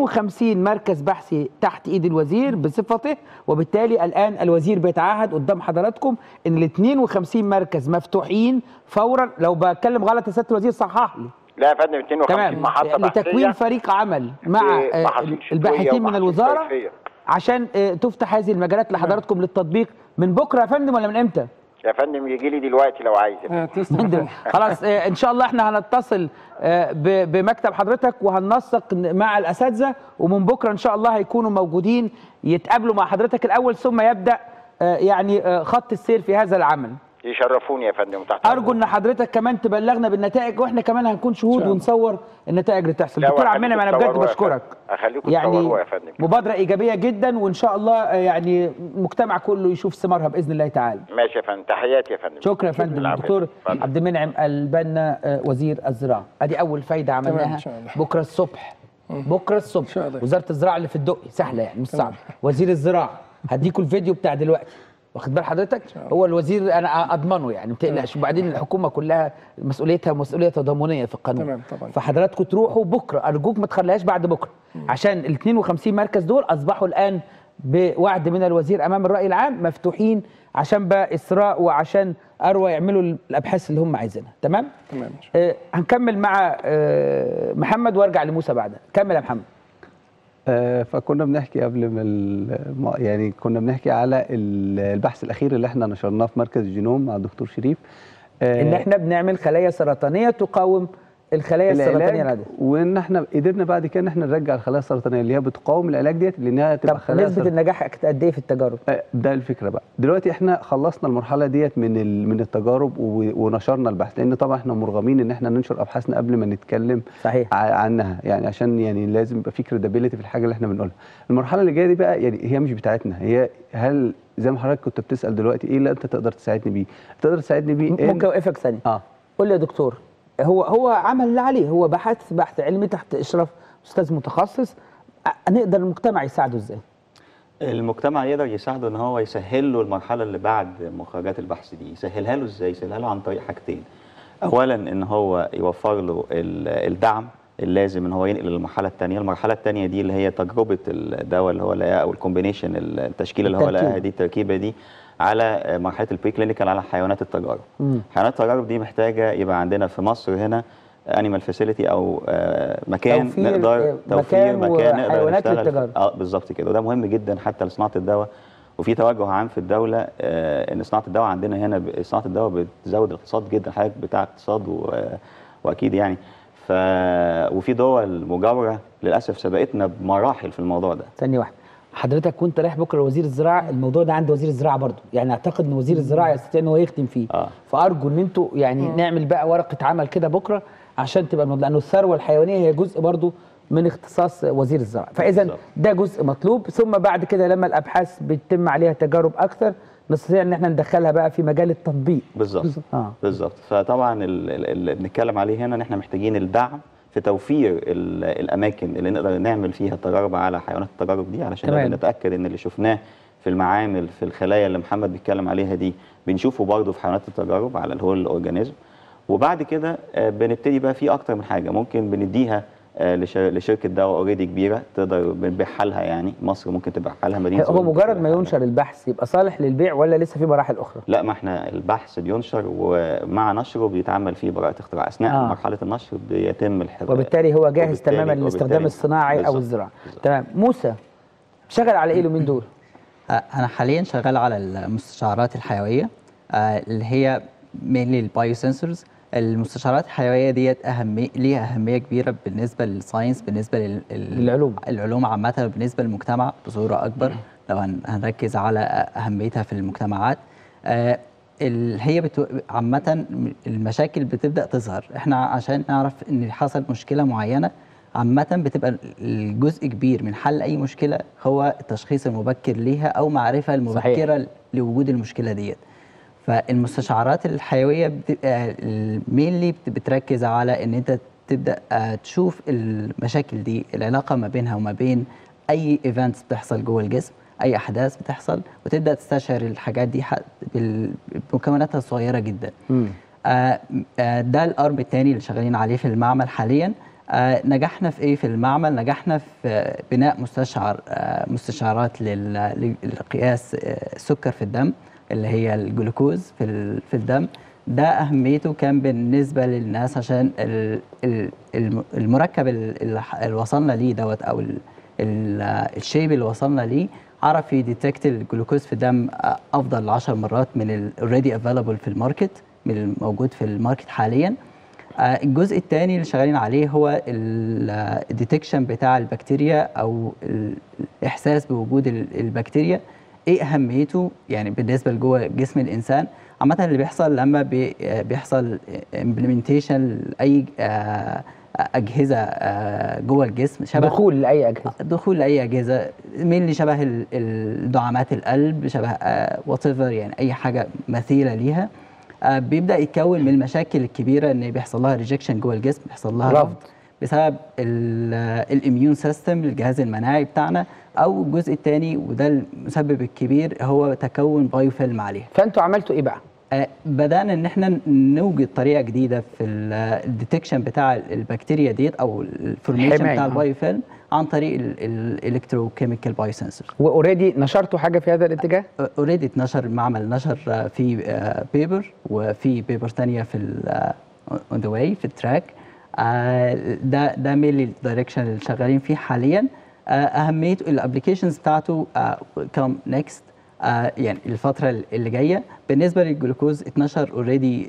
52 مركز بحثي تحت ايد الوزير بصفته وبالتالي الان الوزير بيتعهد قدام حضراتكم ان ال 52 مركز مفتوحين فورا لو بتكلم غلط يا سياده الوزير صحح لي لا يا فندم 52 تمام محطه بحثيه لتكوين فريق عمل مع آه، بمحاصيل شتوية الباحثين من ومحاصيل الوزاره صيفية. عشان آه، تفتح هذه المجالات لحضراتكم للتطبيق من بكره يا فندم ولا من امتى؟ يا فندم يجي لي دلوقتي لو عايز خلاص آه، ان شاء الله احنا هنتصل آه، ب- بمكتب حضرتك وهننسق مع الاساتذه ومن بكره ان شاء الله هيكونوا موجودين يتقابلوا مع حضرتك الاول ثم يبدا آه، يعني آه، خط السير في هذا العمل يشرفوني يا فندم تحت ارجو ان حضرتك كمان تبلغنا بالنتائج واحنا كمان هنكون شهود ونصور النتائج اللي تحصل لا، دكتور عبد وأخليكم المنعم انا بجد تصوروها يا بشكرك فندم. اخليكم يعني تصوروها يا فندم مبادره ايجابيه جدا وان شاء الله آه، يعني المجتمع كله يشوف ثمارها باذن الله تعالى ماشي يا فندم تحياتي يا فندم شكرا يا فندم العفو. دكتور اتفضل. عبد المنعم البنا آه، وزير الزراعه ادي اول فايده تمام، عملناها إن شاء الله. بكره الصبح بكره الصبح وزاره الزراعه اللي في الدقي سهله يعني مش صعبه وزير الزراعه هديكوا الفيديو بتاع دلوقتي واخد بال حضرتك هو الوزير انا اضمنه يعني ما تقلقش وبعدين الحكومه كلها مسؤوليتها مسؤوليه تضامنيه في القانون تمام طبعا فحضراتكم تروحوا بكره ارجوك ما تخليهاش بعد بكره عشان ال 52 مركز دول اصبحوا الان بوعد من الوزير امام الراي العام مفتوحين عشان بقى اسراء وعشان اروى يعملوا الابحاث اللي هم عايزينها تمام تمام آه هنكمل مع آه محمد وارجع لموسى بعدها كمل يا محمد آه، فكنا بنحكي قبل ما الم- يعني كنا بنحكي على ال- البحث الاخير اللي احنا نشرناه في مركز الجينوم مع الدكتور شريف آه، ان احنا بنعمل خلايا سرطانيه تقاوم الخلايا السرطانيه العلاج العاديه وان احنا قدرنا بعد كده ان احنا نرجع الخلايا السرطانيه اللي هي بتقاوم العلاج ديت لانها تبقى خلايا نسبه سرطانية. النجاح قد ايه في التجارب آه، ده الفكره بقى دلوقتي احنا خلصنا المرحله ديت من ال- من التجارب و- ونشرنا البحث لان طبعا احنا مرغمين ان احنا ننشر ابحاثنا قبل ما نتكلم صحيح عنها يعني عشان يعني لازم يبقى في كريديبيليتي في الحاجه اللي احنا بنقولها المرحله اللي جايه دي بقى يعني هي مش بتاعتنا هي هل زي ما حضرتك كنت بتسال دلوقتي ايه اللي انت تقدر تساعدني بيه تقدر تساعدني بيه إن- ممكن اوقفك ثانيه اه قول لي يا دكتور هو هو عمل اللي عليه هو بحث بحث علمي تحت اشراف استاذ متخصص أ- نقدر المجتمع يساعده ازاي المجتمع يقدر يساعده ان هو يسهل له المرحله اللي بعد مخرجات البحث دي يسهلها له ازاي يسهلها له عن طريق حاجتين اولا ان هو يوفر له ال- الدعم اللازم ان هو ينقل للمرحله الثانيه المرحله الثانيه دي اللي هي تجربه الدواء اللي هو لقاه او الكومبينيشن التشكيله اللي هو التركيبة. لقاها دي التركيبه دي على مرحله البري كلينيكال على حيوانات التجارب حيوانات التجارب دي محتاجه يبقى عندنا في مصر هنا انيمال فاسيلتي او آه، مكان توفير، نقدر آه، توفير مكان مكان نقدر وحيوانات نشتغل للتجارب. اه بالظبط كده وده مهم جدا حتى لصناعه الدواء وفي توجه عام في الدوله آه، ان صناعه الدواء عندنا هنا ب- صناعه الدواء بتزود الاقتصاد جدا حضرتك بتاع اقتصاد و- واكيد يعني ف وفي دول مجاوره للاسف سبقتنا بمراحل في الموضوع ده ثانيه واحده حضرتك كنت رايح بكره لوزير الزراعه الموضوع ده عند وزير الزراعه برضو يعني اعتقد ان وزير الزراعه يستطيع ان هو يختم فيه آه. فارجو ان انتوا يعني نعمل بقى ورقه عمل كده بكره عشان تبقى الموضوع لانه الثروه الحيوانيه هي جزء برضو من اختصاص وزير الزراعه فاذا بالظبط. ده جزء مطلوب ثم بعد كده لما الابحاث بيتم عليها تجارب اكثر نستطيع ان احنا ندخلها بقى في مجال التطبيق بالظبط اه بالظبط فطبعا ال- ال- اللي بنتكلم عليه هنا ان احنا محتاجين الدعم في توفير ال- الاماكن اللي نقدر نعمل فيها التجارب على حيوانات التجارب دي علشان تمام. نقدر نتاكد ان اللي شفناه في المعامل في الخلايا اللي محمد بيتكلم عليها دي بنشوفه برضه في حيوانات التجارب على الهول الاورجانيزم وبعد كده آه، بنبتدي بقى في اكتر من حاجه ممكن بنديها آه، لش- لشركه دواء اوريدي كبيره تقدر بنبيعها لها يعني مصر ممكن تبيعها لها مدينه هو سوهاج ممكن مجرد ما ينشر البحث يبقى صالح للبيع ولا لسه في مراحل اخرى لا ما احنا البحث بينشر ومع نشره بيتعمل فيه براءة اختراع اثناء آه. آه. مرحلة النشر بيتم الحفظ وبالتالي هو جاهز وبالتالي- تماما للاستخدام وبالتالي- الصناعي او بالظبط. الزراعي تمام موسى شغل على ايه اليومين دول أنا حاليا شغال على المستشعرات الحيوية آه، اللي هي mainly البايوسنسورز المستشعرات الحيوية ديت أهمية ليها أهمية كبيرة بالنسبة للساينس بالنسبة لل... للعلوم. العلوم عامة بالنسبة للمجتمع بصورة أكبر لو هن- هنركز على أهميتها في المجتمعات آه، ال- هي بتو... عامة المشاكل بتبدأ تظهر احنا عشان نعرف ان حصل مشكلة معينة عامة بتبقى الجزء كبير من حل أي مشكلة هو التشخيص المبكر ليها أو معرفة المبكرة لوجود المشكلة ديت فالمستشعرات الحيوية بتبقى مينلي بتركز على ان انت تبدا آه، تشوف المشاكل دي العلاقه ما بينها وما بين اي ايفنتس بتحصل جوه الجسم اي احداث بتحصل وتبدا تستشعر الحاجات دي ح- بال- بمكوناتها الصغيره جدا آه، آه، ده الارم الثاني اللي شغالين عليه في المعمل حاليا آه، نجحنا في ايه في المعمل نجحنا في بناء مستشعر آه، مستشعرات لل- لقياس آه، السكر في الدم اللي هي الجلوكوز في ال- في الدم ده اهميته كان بالنسبه للناس عشان ال- ال- الم- المركب ال- اللي ح- اللي وصلنا ليه دوت او ال- ال- الشيب اللي وصلنا ليه عرف يديتكت الجلوكوز في الدم آه، افضل 10 مرات من الاوريدي افيلابل في الماركت من الموجود في الماركت حاليا آه، الجزء الثاني اللي شغالين عليه هو الديتكشن بتاع البكتيريا او الاحساس بوجود ال- البكتيريا ايه اهميته يعني بالنسبه لجوه جسم الانسان عامه اللي بيحصل لما بي- آه، بيحصل امبلمنتيشن لاي آه، اجهزه آه، جوه الجسم شبه دخول لاي اجهزه دخول لاي اجهزه مين اللي شبه ال- ال- دعامات القلب شبه وات يعني اي حاجه مثيله ليها آه، بيبدا يتكون من المشاكل الكبيره ان بيحصل لها ريجكشن جوه الجسم بيحصل لها رفض. رفض بسبب الاميون سيستم الجهاز المناعي بتاعنا او الجزء الثاني وده المسبب الكبير هو تكون بايوفيلم عليها فانتوا عملتوا ايه بقى آه، بدانا ان احنا نوجد طريقه جديده في الديتكشن بتاع البكتيريا ديت او الفورميشن حماية، بتاع آه. البايوفيلم عن طريق الالكتروكيميكال بايوسنسور واوريدي نشرتوا حاجه في هذا الاتجاه اوريدي اتنشر المعمل نشر آه، في بيبر وفي بيبر تانية في اون ذا واي في التراك آه، ده ده ميل الدايركشن اللي شغالين فيه حاليا آه، اهميته الابلكيشنز بتاعته كم نيكست يعني الفتره اللي جايه بالنسبه للجلوكوز اتنشر اوريدي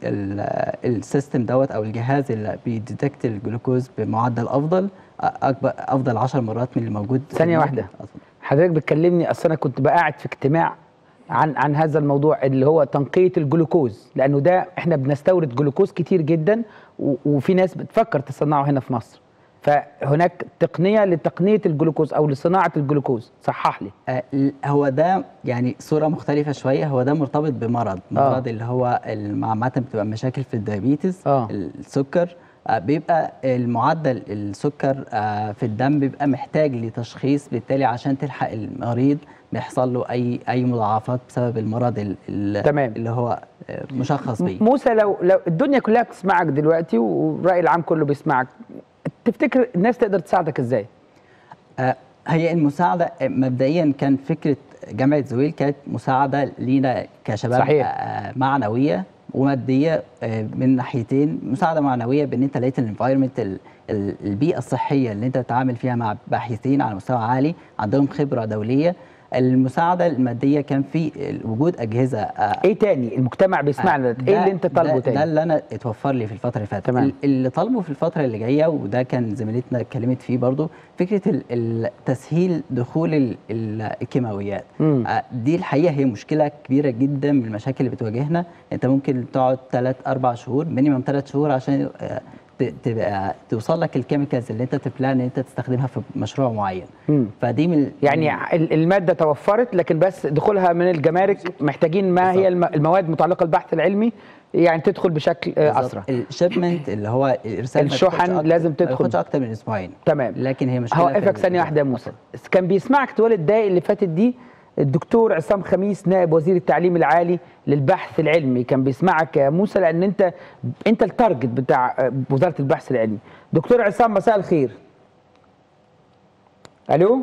السيستم دوت او الجهاز اللي بيديتكت الجلوكوز بمعدل افضل آه، اكبر افضل 10 مرات من اللي موجود في ثانيه الماركت. واحده حضرتك بتكلمني اصل انا كنت بقاعد في اجتماع عن عن هذا الموضوع اللي هو تنقيه الجلوكوز لانه ده احنا بنستورد جلوكوز كتير جدا و- وفي ناس بتفكر تصنعه هنا في مصر فهناك تقنيه لتقنيه الجلوكوز او لصناعه الجلوكوز صحح لي آه، ال- هو ده يعني صورة مختلفة شوية هو ده مرتبط بمرض مرض اللي هو الم- عامة بتبقى مشاكل في الدايابيتس آه. السكر آه، بيبقى المعدل السكر آه، في الدم بيبقى محتاج لتشخيص بالتالي عشان تلحق المريض ما يحصل له اي اي مضاعفات بسبب المرض ال- ال- تمام. اللي هو آه، مشخص بيه موسى لو لو الدنيا كلها بتسمعك دلوقتي والراي العام كله بيسمعك تفتكر الناس تقدر تساعدك ازاي آه، هي المساعدة آه، مبدئيا كان فكرة جامعة زويل كانت مساعدة لينا كشباب صحيح. آه، معنوية ومادية آه، من ناحيتين مساعدة معنوية بان انت لقيت الانفايرمنت البيئة الصحية اللي انت تتعامل فيها مع باحثين على مستوى عالي عندهم خبرة دولية المساعدة المادية كان في وجود أجهزة آه، ايه تاني المجتمع بيسمعنا ده. ايه اللي انت طالبه ده, تاني ده اللي انا اتوفر لي في الفتره اللي فاتت تمام. ال- اللي طالبه في الفتره اللي جايه وده كان زميلتنا اتكلمت فيه برضو فكره ال- ال- تسهيل دخول ال- ال- الكيماويات مم. آه، دي الحقيقه هي مشكله كبيره جدا من المشاكل اللي بتواجهنا انت ممكن تقعد 3 4 شهور مينيمم 3 شهور عشان آه، ت- تبقى توصل لك الكيميكالز اللي انت تبلان ان انت تستخدمها في مشروع معين مم. فدي من يعني ال- الماده توفرت لكن بس دخولها من الجمارك محتاجين ما هي الم- المواد المتعلقه بالبحث العلمي يعني تدخل بشكل آه، اسرع الشيبمنت اللي هو الارسال ما الشحن بياخدش أكتر- لازم ما تدخل. بياخدش اكتر من اسبوعين تمام لكن هي مشكله في هوقفك ال- ثانيه واحده يا موسى كان بيسمعك طوال الدقائق اللي فاتت دي الدكتور عصام خميس نائب وزير التعليم العالي للبحث العلمي كان بيسمعك يا موسى لان انت انت التارجت بتاع آه، وزاره البحث العلمي دكتور عصام مساء الخير الو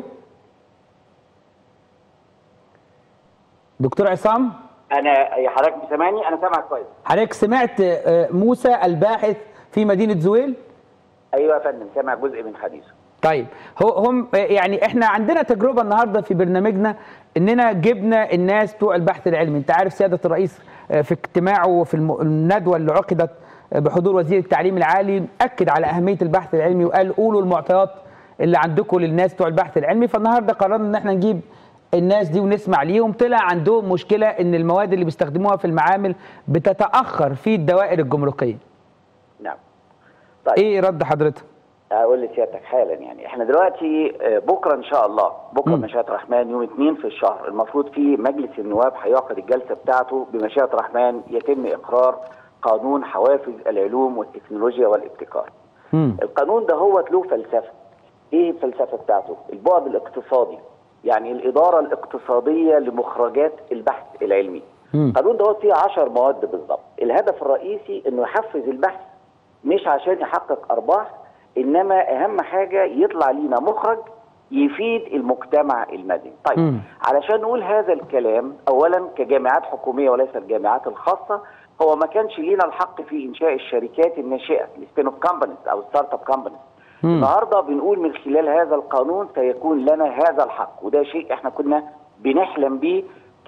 دكتور عصام انا حضرتك سامعني انا سامعك كويس حضرتك سمعت آه، موسى الباحث في مدينه زويل ايوه يا فندم سامع جزء من حديثه طيب هو هم يعني احنا عندنا تجربه النهارده في برنامجنا اننا جبنا الناس بتوع البحث العلمي انت عارف سياده الرئيس آه، في اجتماعه في الم- الندوه اللي عقدت آه، بحضور وزير التعليم العالي اكد على اهميه البحث العلمي وقال قولوا المعطيات اللي عندكم للناس بتوع البحث العلمي فالنهارده قررنا ان احنا نجيب الناس دي ونسمع ليهم طلع عندهم مشكله ان المواد اللي بيستخدموها في المعامل بتتاخر في الدوائر الجمركيه نعم ايه رد حضرتك اقول لسيادتك حالا يعني احنا دلوقتي آه، بكره ان شاء الله بكره مشيئه الرحمن يوم 2 في الشهر المفروض في مجلس النواب هيعقد الجلسه بتاعته بمشيئه الرحمن يتم اقرار قانون حوافز العلوم والتكنولوجيا والابتكار. القانون ده هو له فلسفه. ايه الفلسفه بتاعته؟ البعد الاقتصادي يعني الاداره الاقتصاديه لمخرجات البحث العلمي. القانون ده فيه 10 مواد بالظبط. الهدف الرئيسي انه يحفز البحث مش عشان يحقق ارباح انما اهم حاجه يطلع لينا مخرج يفيد المجتمع المدني. طيب مم. علشان نقول هذا الكلام اولا كجامعات حكوميه وليس الجامعات الخاصه هو ما كانش لينا الحق في انشاء الشركات الناشئه السبين اوف كومبانيز او ستارت اب كومبانيز النهارده بنقول من خلال هذا القانون سيكون لنا هذا الحق وده شيء احنا كنا بنحلم بيه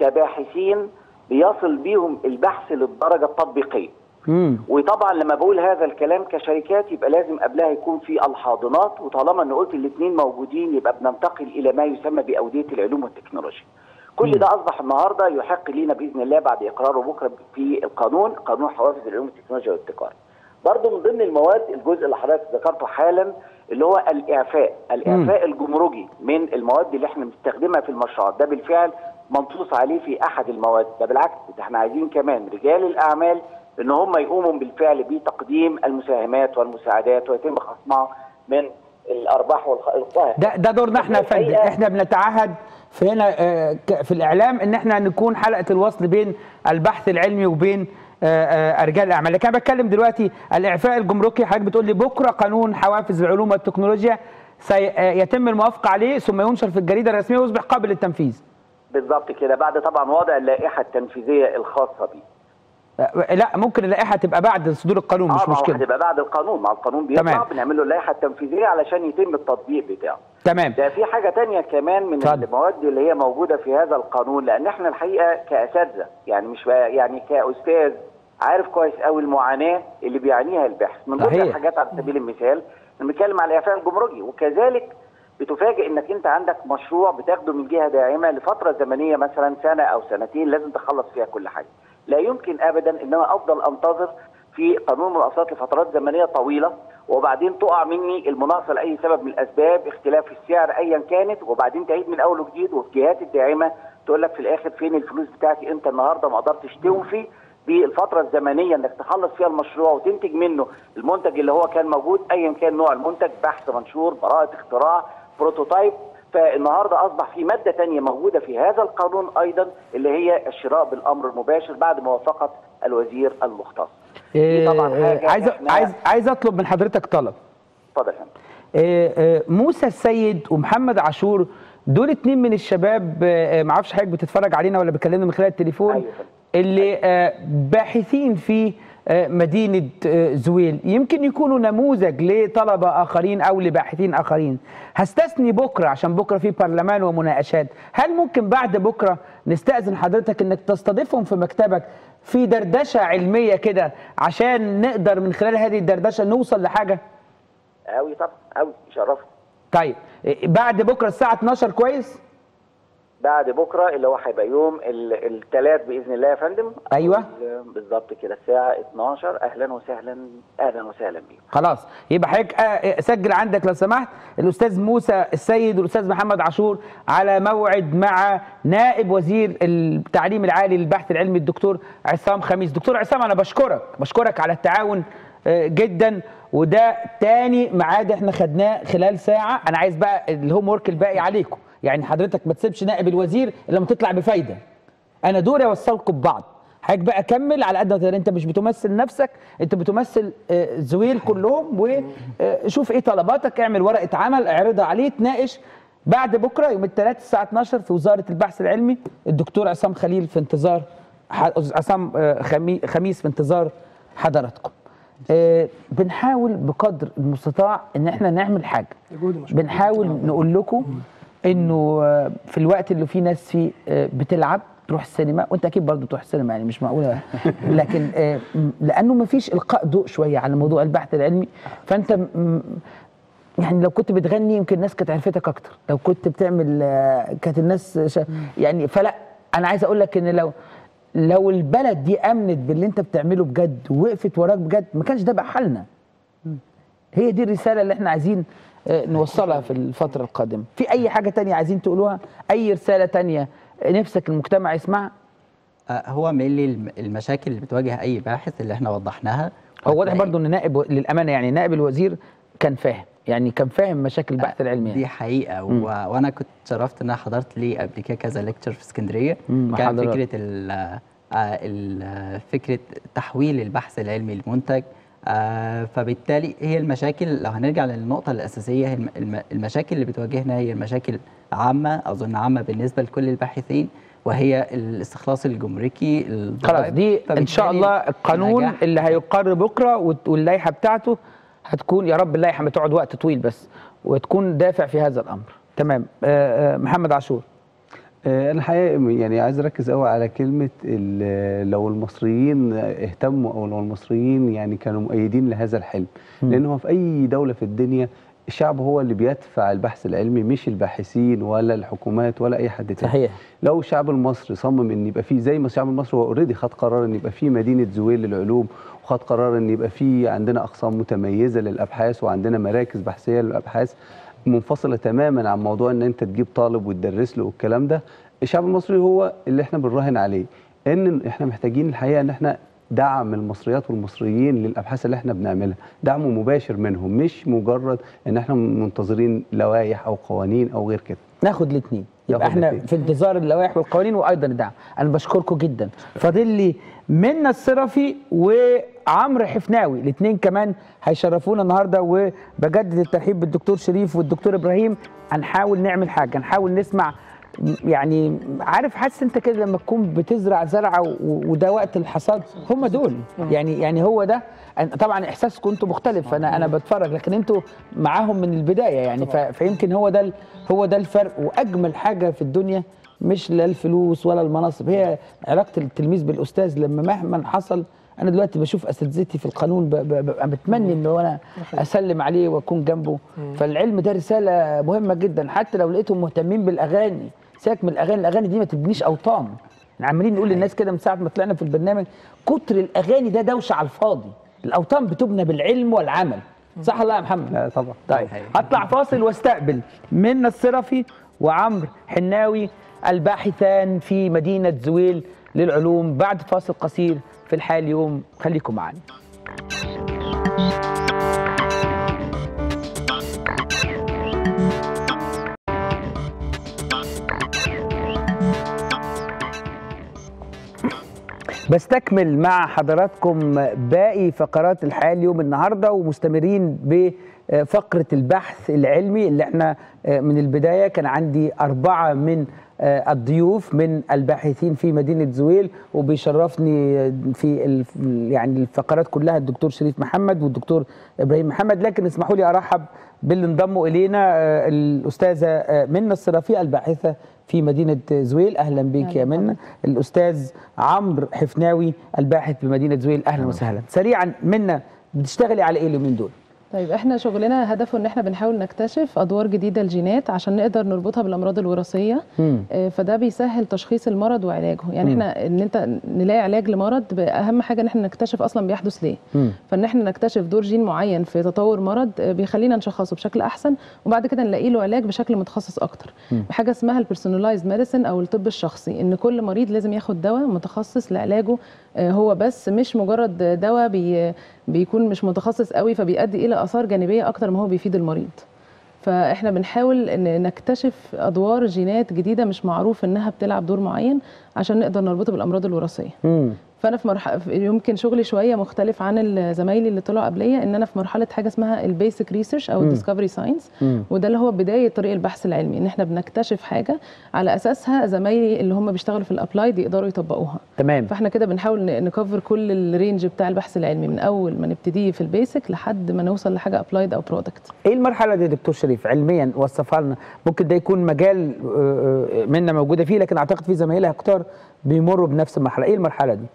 كباحثين بيصل بيهم البحث للدرجه التطبيقيه امم وطبعا لما بقول هذا الكلام كشركات يبقى لازم قبلها يكون في الحاضنات وطالما ان قلت الاثنين موجودين يبقى بننتقل الى ما يسمى باوديه العلوم والتكنولوجيا. كل ده اصبح النهارده يحق لينا باذن الله بعد اقراره بكره في القانون قانون حوافز العلوم والتكنولوجيا والابتكار. برضه من ضمن المواد الجزء اللي حضرتك ذكرته حالا اللي هو الاعفاء، الاعفاء الجمركي من المواد اللي احنا بنستخدمها في المشروعات ده بالفعل منصوص عليه في احد المواد، ده بالعكس ده احنا عايزين كمان رجال الاعمال ان هم يقوموا بالفعل بتقديم المساهمات والمساعدات ويتم خصمها من الارباح والخسائر ده ده دورنا احنا يا فندم احنا بنتعهد في هنا آه، ك- في الاعلام ان احنا نكون حلقه الوصل بين البحث العلمي وبين آه، آه، رجال الاعمال لكن انا بتكلم دلوقتي الاعفاء الجمركي حضرتك بتقول لي بكره قانون حوافز العلوم والتكنولوجيا سيتم الموافقه عليه ثم ينشر في الجريده الرسميه ويصبح قابل للتنفيذ بالظبط كده بعد طبعا وضع اللائحه التنفيذيه الخاصه بيه آه، لا ممكن اللائحه تبقى بعد صدور القانون اه مش ما هو مشكله هتبقى بعد القانون مع القانون بيطلع تمام. بنعمل له اللائحه التنفيذيه علشان يتم التطبيق بتاعه تمام ده في حاجه تانية كمان من اتفضل. المواد اللي هي موجوده في هذا القانون لان احنا الحقيقه كاساتذه يعني مش بقى يعني كاستاذ عارف كويس قوي المعاناه اللي بيعانيها الباحث من ضمن صحيح. الحاجات على سبيل المثال بنتكلم على الاعفاء الجمركي وكذلك بتفاجئ انك انت عندك مشروع بتاخده من جهه داعمه لفتره زمنيه مثلا سنه او سنتين لازم تخلص فيها كل حاجه. لا يمكن ابدا ان انا افضل انتظر في قانون المناقصات لفترات زمنيه طويله وبعدين تقع مني المناقصه لاي سبب من الاسباب اختلاف السعر ايا كانت وبعدين تعيد من اول وجديد والجهات الداعمه تقول لك في الاخر فين الفلوس بتاعتي انت النهارده ما قدرتش توفي بالفتره الزمنيه انك تخلص فيها المشروع وتنتج منه المنتج اللي هو كان موجود ايا كان نوع المنتج بحث منشور براءه اختراع بروتوتايب فالنهارده اصبح في ماده ثانيه موجوده في هذا القانون ايضا اللي هي الشراء بالامر المباشر بعد موافقه الوزير المختص. دي طبعا آه، حاجه عايز إحنا- عايز عايز اطلب من حضرتك طلب اتفضل يا فندم. آه، آه، موسى السيد ومحمد عاشور دول اتنين من الشباب آه، آه، معرفش حضرتك بتتفرج علينا ولا بتكلمنا من خلال التليفون اللي آه، باحثين في آه، مدينة آه، زويل يمكن يكونوا نموذج لطلبة آخرين أو لباحثين آخرين هستثني بكرة عشان بكرة في برلمان ومناقشات هل ممكن بعد بكرة نستأذن حضرتك أنك تستضيفهم في مكتبك في دردشة علمية كده عشان نقدر من خلال هذه الدردشة نوصل لحاجة قوي طبعا قوي يشرفني. طيب إيه، بعد بكره الساعه 12 كويس بعد بكره اللي هو هيبقى يوم الثلاث باذن الله يا فندم ايوه بالظبط كده الساعه 12 اهلا وسهلا اهلا وسهلا بيكم. خلاص يبقى حضرتك آه، سجل عندك لو سمحت الاستاذ موسى السيد والاستاذ محمد عاشور على موعد مع نائب وزير التعليم العالي للبحث العلمي الدكتور عصام خميس دكتور عصام انا بشكرك بشكرك على التعاون آه، جدا وده تاني ميعاد احنا خدناه خلال ساعه انا عايز بقى الهوم ورك الباقي عليكم يعني حضرتك ما تسيبش نائب الوزير الا لما تطلع بفايده انا دوري اوصلكم ببعض حضرتك بقى كمل على قد ما تقدر انت مش بتمثل نفسك انت بتمثل آه، زويل كلهم وشوف ايه طلباتك اعمل ورقه عمل اعرضها عليه تناقش بعد بكره يوم الثلاث الساعه 12 في وزاره البحث العلمي الدكتور عصام خليل في انتظار ح- عصام آه، خمي- خميس في انتظار حضراتكم آه، بنحاول بقدر المستطاع ان احنا نعمل حاجه بنحاول نقول لكم انه آه، في الوقت اللي فيه ناس فيه آه، بتلعب تروح السينما وانت اكيد برضه تروح السينما يعني مش معقوله لكن آه، م- لانه ما فيش القاء ضوء شويه على موضوع البحث العلمي فانت م- يعني لو كنت بتغني يمكن الناس كانت عرفتك اكتر لو كنت بتعمل آه، كانت الناس شا يعني فلا انا عايز اقول لك ان لو لو البلد دي امنت باللي انت بتعمله بجد ووقفت وراك بجد ما كانش ده بقى حالنا هي دي الرساله اللي احنا عايزين آه، نوصلها في الفتره القادمه في اي حاجه تانية عايزين تقولوها اي رساله تانية نفسك المجتمع يسمعها آه، هو مينلي الم- المشاكل اللي بتواجه اي باحث اللي احنا وضحناها هو واضح برضو ان نائب للامانه يعني نائب الوزير كان فاهم يعني كان فاهم مشاكل البحث العلمي يعني. دي حقيقه و... مم. وانا كنت شرفت ان انا حضرت ليه قبل كده كذا ليكتشر في اسكندريه مم، كان حضرتك. فكره ال... آه، ال- فكره تحويل البحث العلمي لمنتج آه، فبالتالي هي المشاكل لو هنرجع للنقطه الاساسيه هي الم- الم- المشاكل اللي بتواجهنا هي المشاكل عامه اظن عامه بالنسبه لكل الباحثين وهي الاستخلاص الجمركي خلاص الضرائب. دي ان شاء فبالتالي الله القانون النجاح اللي هيقر بكره وت- واللائحه بتاعته هتكون يا رب اللائحه ما تقعد وقت طويل بس وتكون دافع في هذا الامر تمام آه، آه، محمد عاشور آه، انا الحقيقه يعني عايز اركز قوي على كلمه ال- لو المصريين اهتموا او لو المصريين يعني كانوا مؤيدين لهذا الحلم مم. لان هو في اي دوله في الدنيا الشعب هو اللي بيدفع البحث العلمي مش الباحثين ولا الحكومات ولا اي حد تاني صحيح لو الشعب المصري صمم ان يبقى فيه زي ما الشعب المصري هو اوريدي خد قرار ان يبقى فيه مدينه زويل للعلوم وخد قرار ان يبقى فيه عندنا اقسام متميزه للابحاث وعندنا مراكز بحثيه للابحاث منفصله تماما عن موضوع ان انت تجيب طالب وتدرس له والكلام ده الشعب المصري هو اللي احنا بنراهن عليه ان احنا محتاجين الحقيقه ان احنا دعم المصريات والمصريين للابحاث اللي احنا بنعملها دعم مباشر منهم مش مجرد ان احنا منتظرين لوائح او قوانين او غير كده ناخد الاثنين يبقى ناخد احنا الاتنين. في انتظار اللوائح والقوانين وايضا الدعم انا بشكركم جدا فاضل لي منى الصرفي وعمرو حفناوي الاثنين كمان هيشرفونا النهارده وبجدد الترحيب بالدكتور شريف والدكتور ابراهيم هنحاول نعمل حاجه هنحاول نسمع يعني عارف حاسس انت كده لما تكون بتزرع زرعه و- وده وقت الحصاد هم دول يعني يعني هو ده أنا- طبعا احساسكم انتوا مختلف انا انا بتفرج لكن انتوا معاهم من البدايه يعني ف- فيمكن هو ده ال- هو ده الفرق واجمل حاجه في الدنيا مش لا الفلوس ولا المناصب هي علاقه التلميذ بالاستاذ لما مهما حصل انا دلوقتي بشوف اساتذتي في القانون ب- ب- ببقى بتمني ان انا اسلم عليه واكون جنبه فالعلم ده رساله مهمه جدا حتى لو لقيتهم مهتمين بالاغاني سيبك من الاغاني الاغاني دي ما تبنيش اوطان احنا عمالين نقول للناس كده من ساعه ما طلعنا في البرنامج كتر الاغاني ده دوشه على الفاضي الاوطان بتبنى بالعلم والعمل صح ولا لا يا محمد لا طبعا طيب هطلع فاصل واستقبل منى الصرفي وعمرو حناوي الباحثان في مدينه زويل للعلوم بعد فاصل قصير في الحياه اليوم خليكم معنا بستكمل مع حضراتكم باقي فقرات الحياة اليوم النهاردة ومستمرين بفقرة البحث العلمي اللي احنا من البداية كان عندي أربعة من الضيوف من الباحثين في مدينة زويل وبيشرفني في الف- يعني الفقرات كلها الدكتور شريف محمد والدكتور إبراهيم محمد لكن اسمحوا لي أرحب باللي انضموا إلينا آه، الأستاذة آه، منى الصرافي الباحثة في مدينة زويل أهلا بيك يا منى الأستاذ عمرو حفناوي الباحث بمدينة زويل أهلا وسهلا سريعا منى بتشتغلي على إيه اليومين دول؟ طيب احنا شغلنا هدفه ان احنا بنحاول نكتشف ادوار جديده للجينات عشان نقدر نربطها بالامراض الوراثيه مم. آه، فده بيسهل تشخيص المرض وعلاجه يعني مم. احنا ان انت نلاقي علاج لمرض اهم حاجه ان احنا نكتشف اصلا بيحدث ليه مم. فان احنا نكتشف دور جين معين في تطور مرض آه، بيخلينا نشخصه بشكل احسن وبعد كده نلاقي له علاج بشكل متخصص اكتر مم. بحاجه اسمها البيرسونلايزد ميديسن او الطب الشخصي ان كل مريض لازم ياخد دواء متخصص لعلاجه آه، هو بس مش مجرد دواء بي بيكون مش متخصص قوي فبيؤدي الى اثار جانبيه اكتر ما هو بيفيد المريض فاحنا بنحاول ان نكتشف ادوار جينات جديده مش معروف انها بتلعب دور معين عشان نقدر نربطه بالامراض الوراثيه مم. فانا في مرحله يمكن شغلي شويه مختلف عن زمايلي اللي طلعوا قبليه ان انا في مرحله حاجه اسمها البيسك ريسيرش او مم. الديسكفري ساينس مم. وده اللي هو بدايه طريق البحث العلمي ان احنا بنكتشف حاجه على اساسها زمايلي اللي هم بيشتغلوا في الابلايد يقدروا يطبقوها تمام فاحنا كده بنحاول ن- نكفر كل الرينج بتاع البحث العلمي من اول ما نبتديه في البيسك لحد ما نوصل لحاجه ابلايد او برودكت ايه المرحله دي يا دكتور شريف علميا وصفها لنا ممكن ده يكون مجال آه، آه، منا موجوده فيه لكن اعتقد في زمايلها كتار بيمروا بنفس المرحله ايه المرحله دي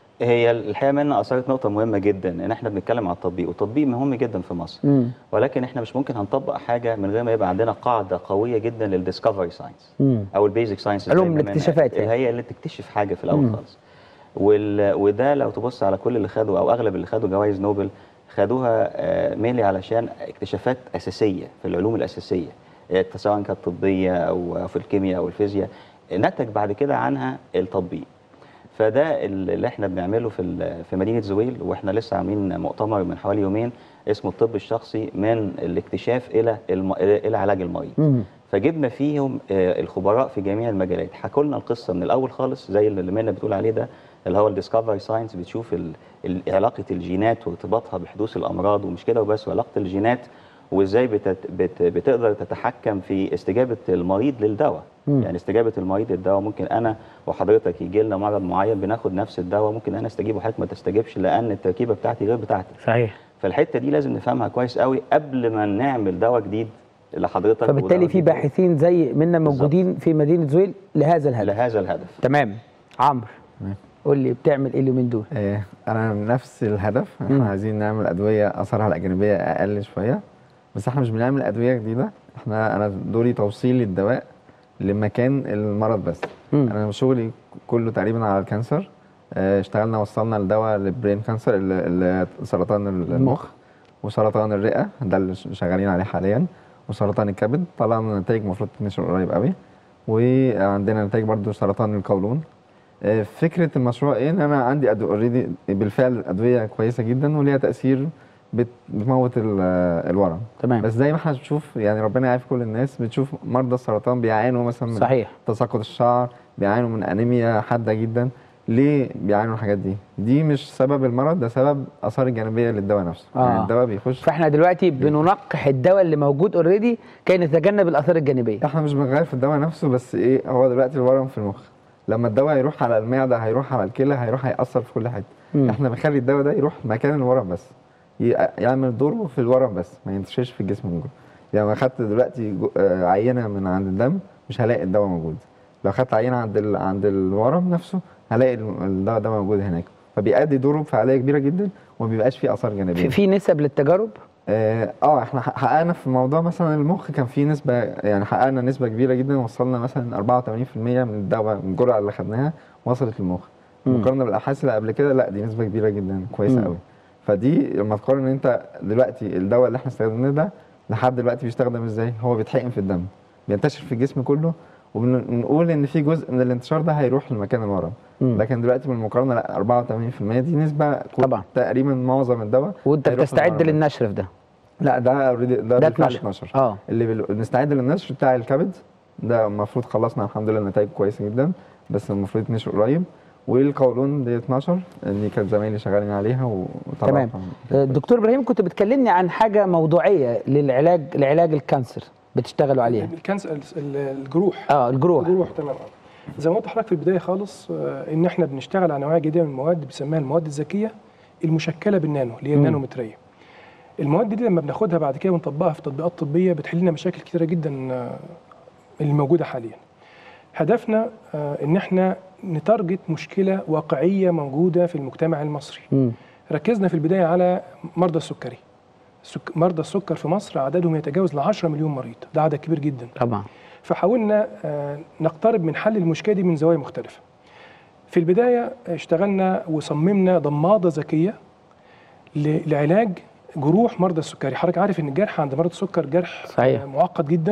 هي الحقيقه منا اثارت نقطه مهمه جدا ان احنا بنتكلم على التطبيق والتطبيق مهم جدا في مصر مم. ولكن احنا مش ممكن هنطبق حاجه من غير ما يبقى عندنا قاعده قويه جدا للديسكفري ساينس مم. او البيزك ساينس علوم الاكتشافات يعني. هي اللي تكتشف حاجه في الاول مم. خالص وال... وده لو تبص على كل اللي خدوا او اغلب اللي خدوا جوائز نوبل خدوها ميلي علشان اكتشافات اساسيه في العلوم الاساسيه آه، سواء كانت طبيه او في الكيمياء او الفيزياء نتج بعد كده عنها التطبيق فده اللي احنا بنعمله في ال- في مدينه زويل واحنا لسه عاملين مؤتمر من حوالي يومين اسمه الطب الشخصي من الاكتشاف الى الم... الى علاج المريض مم. فجبنا فيهم آه، الخبراء في جميع المجالات حكوا لنا القصه من الاول خالص زي اللي منى بتقول عليه ده اللي هو الديسكفري ساينس بتشوف ال- ال- علاقه الجينات وارتباطها بحدوث الامراض ومش كده وبس وعلاقه الجينات وازاي بتت بت بتقدر تتحكم في استجابه المريض للدواء مم. يعني استجابه المريض للدواء ممكن انا وحضرتك يجي لنا مرض معين بناخد نفس الدواء ممكن انا استجيب وحضرتك ما تستجيبش لان التركيبه بتاعتي غير بتاعتك صحيح فالحته دي لازم نفهمها كويس قوي قبل ما نعمل دواء جديد لحضرتك فبالتالي وده في باحثين زي منا موجودين في مدينه زويل لهذا الهدف لهذا الهدف تمام عمرو قول لي بتعمل ايه اليومين دول إيه انا نفس الهدف مم. احنا عايزين نعمل ادويه اثرها الاجنبيه اقل شويه بس احنا مش بنعمل ادويه جديده احنا انا دوري توصيل الدواء لمكان المرض بس مم. انا شغلي كله تقريبا على الكانسر آه، اشتغلنا وصلنا الدواء للبرين كانسر ال- ال- سرطان المخ وسرطان الرئه ده اللي ش- شغالين عليه حاليا وسرطان الكبد طلعنا نتائج المفروض تنشر قريب قوي وعندنا نتائج برضو سرطان القولون آه، فكره المشروع ايه ان انا عندي اوريدي بالفعل ادويه كويسه جدا وليها تاثير بت- بتموت ال- آه، الورم تمام بس زي ما احنا بنشوف يعني ربنا يعافي كل الناس بتشوف مرضى السرطان بيعانوا مثلا من صحيح. تساقط الشعر بيعانوا من انيميا حاده جدا ليه بيعانوا من الحاجات دي دي مش سبب المرض ده سبب اثار الجانبيه للدواء نفسه آه. يعني الدواء بيخش فاحنا دلوقتي بننقح الدواء اللي موجود اوريدي كي نتجنب الاثار الجانبيه احنا مش بنغير في الدواء نفسه بس ايه هو دلوقتي الورم في المخ لما الدواء يروح على المعده هيروح على الكلى هيروح هيأثر في كل حته مم. احنا بنخلي الدواء ده يروح مكان الورم بس ي- يعمل دوره في الورم بس ما ينتشرش في الجسم من جوه يعني لو اخدت دلوقتي جو- آه، عينه من عند الدم مش هلاقي الدواء موجود لو اخدت عينه عند ال... عند الورم نفسه هلاقي ال- الدواء ده موجود هناك فبيأدي دوره بفعاليه كبيره جدا وما بيبقاش فيه اثار جانبيه في, في نسب للتجارب اه آه، احنا حق- حققنا في موضوع مثلا المخ كان في نسبه يعني حققنا نسبه كبيره جدا وصلنا مثلا 84% من الدواء من الجرعه اللي خدناها وصلت للمخ مم. مقارنه بالابحاث اللي قبل كده لا دي نسبه كبيره جدا كويسه مم. قوي فدي لما تقارن ان انت دلوقتي الدواء اللي احنا استخدمناه ده لحد دلوقتي بيستخدم ازاي هو بيتحقن في الدم بينتشر في الجسم كله وبنقول ان في جزء من الانتشار ده هيروح لمكان الورم مم. لكن دلوقتي بالمقارنه لا 84% دي نسبه طبعا تقريبا معظم الدواء وانت هيروح بتستعد للورم. للنشر في ده لا ده اوريدي ده, ده بالفعل اتنشر. اتنشر اه اللي بال- بنستعد للنشر بتاع الكبد ده المفروض خلصنا الحمد لله نتائج كويسه جدا بس المفروض يتنشر قريب والقولون دي 12 اللي كان زمايلي شغالين عليها وطبعا تمام آه، دكتور ابراهيم كنت بتكلمني عن حاجه موضوعيه للعلاج لعلاج الكانسر بتشتغلوا عليها الكانسر ال- الجروح اه الجروح الجروح تمام زي ما قلت لحضرتك في البدايه خالص آه، ان احنا بنشتغل على نوعيه جديده من المواد بنسميها المواد الذكيه المشكله بالنانو اللي هي مم. النانومتريه المواد دي لما بناخدها بعد كده ونطبقها في تطبيقات طبيه بتحل لنا مشاكل كتيره جدا آه، اللي موجوده حاليا هدفنا آه، ان احنا نتارجت مشكله واقعيه موجوده في المجتمع المصري مم. ركزنا في البدايه على مرضى السكري السك... مرضى السكر في مصر عددهم يتجاوز ل 10 مليون مريض ده عدد كبير جدا طبعا فحاولنا آه، نقترب من حل المشكله دي من زوايا مختلفه في البدايه اشتغلنا وصممنا ضماده ذكيه ل- لعلاج جروح مرضى السكري حضرتك عارف ان الجرح عند مرضى السكر جرح صحيح. آه، معقد جدا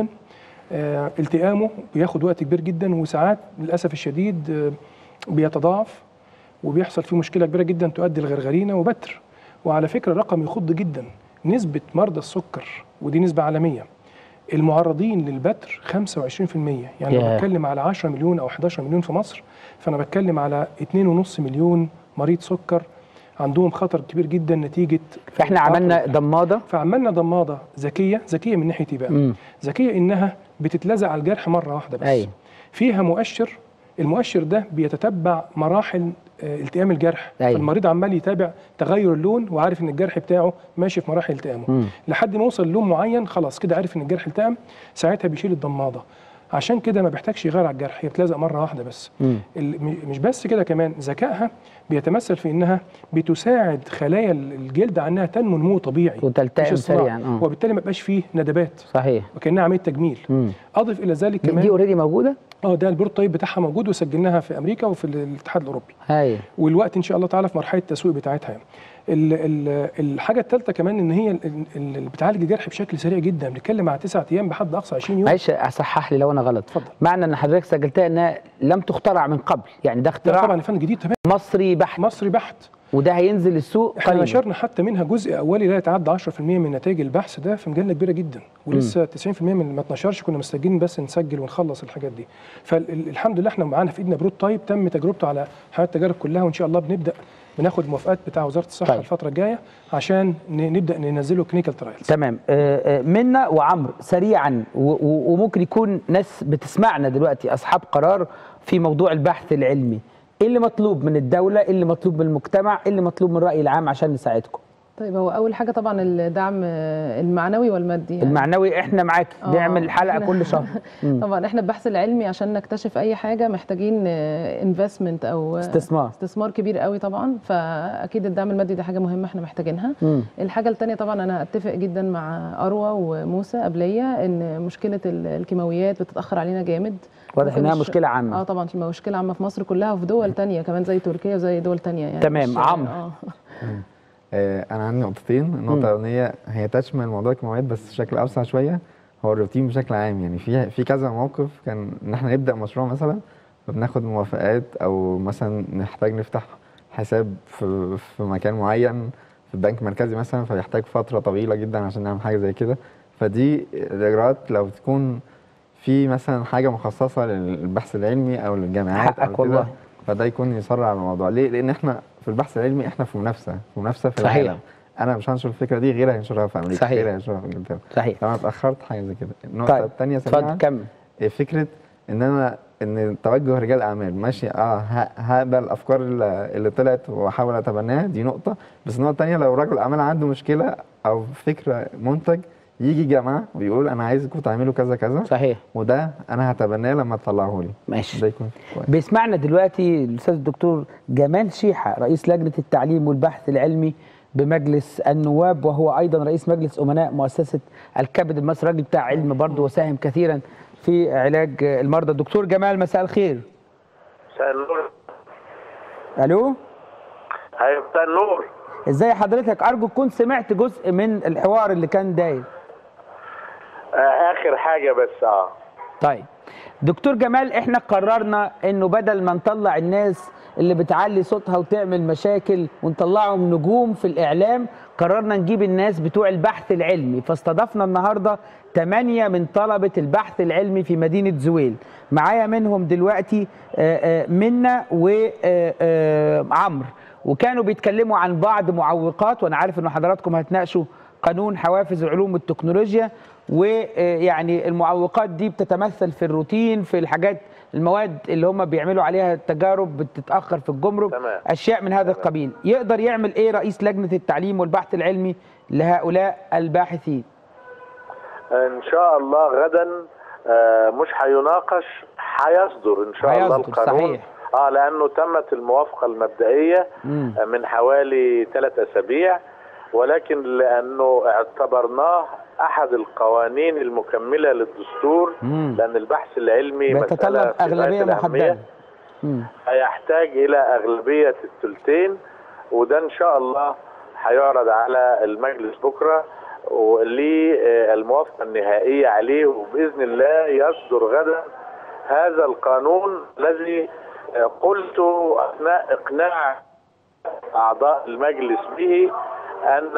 آه، التئامه بياخد وقت كبير جدا وساعات للاسف الشديد آه، بيتضاعف وبيحصل فيه مشكله كبيره جدا تؤدي لغرغرينه وبتر وعلى فكره رقم يخض جدا نسبه مرضى السكر ودي نسبه عالميه المعرضين للبتر 25% يعني لو ياه. بتكلم على 10 مليون او 11 مليون في مصر فانا بتكلم على 2.5 مليون مريض سكر عندهم خطر كبير جدا نتيجه فاحنا عملنا ضماده فعملنا ضماده ذكيه ذكيه من ناحيه ايه بقى؟ مم. ذكيه انها بتتلزق على الجرح مره واحده بس أيوة. فيها مؤشر المؤشر ده بيتتبع مراحل آه، التئام الجرح أيوة. فالمريض عمال يتابع تغير اللون وعارف ان الجرح بتاعه ماشي في مراحل التئامه مم. لحد ما يوصل لون معين خلاص كده عارف ان الجرح التئم ساعتها بيشيل الضماده عشان كده ما بيحتاجش يغير على الجرح هي بتلزق مره واحده بس مم. ال- م- مش بس كده كمان ذكائها بيتمثل في انها بتساعد خلايا ال- الجلد على انها تنمو نمو طبيعي وتلتئم مش الصناعة. سريعاً، آه. وبالتالي ما يبقاش فيه ندبات صحيح وكانها عمليه تجميل مم. اضف الى ذلك دي- كمان دي اوريدي موجوده اه ده البروتوتايب بتاعها موجود وسجلناها في امريكا وفي ال- الاتحاد الاوروبي هاي والوقت ان شاء الله تعالى في مرحله التسويق بتاعتها يعني. ال ال الحاجه الثالثه كمان ان هي ال- ال- اللي بتعالج الجرح بشكل سريع جدا بنتكلم على تسعة ايام بحد اقصى 20 يوم معلش اصحح لي لو انا غلط اتفضل معنى ان حضرتك سجلتها انها لم تخترع من قبل يعني ده لا اختراع طبعا يا فندم جديد تمام مصري بحت مصري بحت وده هينزل السوق احنا قريبا نشرنا حتى منها جزء اولي لا يتعدى 10% من نتائج البحث ده في مجله كبيره جدا ولسه 90% من اللي ما اتنشرش كنا مستعجلين بس نسجل ونخلص الحاجات دي فالحمد لله احنا معانا في ايدنا بروتوتايب تم تجربته على حالات التجارب كلها وان شاء الله بنبدا بناخد الموافقات بتاع وزاره الصحه طيب. الفتره الجايه عشان ن- نبدا ننزله كلينيكال ترايلز تمام آه، آه، منا وعمرو سريعا و- و- وممكن يكون ناس بتسمعنا دلوقتي اصحاب قرار في موضوع البحث العلمي ايه اللي مطلوب من الدوله ايه اللي مطلوب من المجتمع ايه اللي مطلوب من الراي العام عشان نساعدكم طيب هو اول حاجه طبعا الدعم آه، المعنوي والمادي يعني. المعنوي احنا معاك آه، نعمل حلقه إحنا- كل شهر مم. طبعا احنا البحث العلمي عشان نكتشف اي حاجه محتاجين انفستمنت او استثمار. استثمار كبير قوي طبعا فاكيد الدعم المادي ده حاجه مهمه احنا محتاجينها مم. الحاجه الثانيه طبعا انا اتفق جدا مع اروى وموسى قبليه ان مشكله ال- الكيماويات بتتاخر علينا جامد واضح ممكن إنها الش- مشكلة عامة. اه طبعا مشكله عامه في مصر كلها وفي دول تانية كمان زي تركيا وزي دول تانية يعني تمام، مش- عمرو. اه آه، انا عندي نقطتين النقطه الاولانيه هي تشمل موضوع الكيماويات بس بشكل اوسع شويه هو الروتين بشكل عام يعني في في كذا موقف كان ان احنا نبدا مشروع مثلا فبناخد موافقات او مثلا نحتاج نفتح حساب في في مكان معين في البنك المركزي مثلا فيحتاج فتره طويله جدا عشان نعمل حاجه زي كده فدي الاجراءات لو تكون في مثلا حاجه مخصصه للبحث العلمي او للجامعات حقك او كده والله. فده يكون يسرع الموضوع ليه لان احنا في البحث العلمي احنا في منافسه في منافسه في صحيح. العالم انا مش هنشر الفكره دي غير هينشرها في امريكا صحيح. غير هينشرها في انجلترا صحيح لو انا اتاخرت حاجه زي كده النقطه طيب، الثانيه اتفضل كمل فكره ان انا ان توجه رجال اعمال ماشي اه ه- هقبل الافكار اللي اللي طلعت واحاول اتبناها دي نقطه بس النقطه الثانيه لو رجل اعمال عنده مشكله او فكره منتج يجي جماعه ويقول انا عايزكم تعملوا كذا كذا صحيح وده انا هتبناه لما تطلعه لي ماشي ده يكون كويس بيسمعنا دلوقتي الاستاذ الدكتور جمال شيحه رئيس لجنه التعليم والبحث العلمي بمجلس النواب وهو ايضا رئيس مجلس امناء مؤسسه الكبد المصري راجل بتاع علم برضه وساهم كثيرا في علاج المرضى الدكتور جمال مساء الخير مساء النور الو ايوه مساء النور ازاي حضرتك ارجو تكون سمعت جزء من الحوار اللي كان داير آه اخر حاجه بس اه طيب دكتور جمال احنا قررنا انه بدل ما نطلع الناس اللي بتعلي صوتها وتعمل مشاكل ونطلعهم نجوم في الاعلام قررنا نجيب الناس بتوع البحث العلمي فاستضفنا النهارده ثمانية من طلبة البحث العلمي في مدينة زويل معايا منهم دلوقتي آه، آه، منا وعمرو وكانوا بيتكلموا عن بعض معوقات وانا عارف ان حضراتكم هتناقشوا قانون حوافز علوم التكنولوجيا ويعني المعوقات دي بتتمثل في الروتين في الحاجات المواد اللي هم بيعملوا عليها التجارب بتتاخر في الجمرك تمام. اشياء من هذا القبيل يقدر يعمل ايه رئيس لجنه التعليم والبحث العلمي لهؤلاء الباحثين ان شاء الله غدا آه مش هيناقش هيصدر ان شاء الله هيصدر، القانون صحيح. اه لانه تمت الموافقه المبدئيه مم. آه، من حوالي ثلاث اسابيع ولكن لانه اعتبرناه احد القوانين المكمله للدستور مم. لان البحث العلمي مسألة بيتطلب في غاية اغلبيه الأهمية. محدده مم. هيحتاج الى اغلبيه الثلثين وده ان شاء الله هيعرض على المجلس بكره وللموافقه النهائيه عليه وباذن الله يصدر غدا هذا القانون الذي قلت اثناء اقناع اعضاء المجلس به ان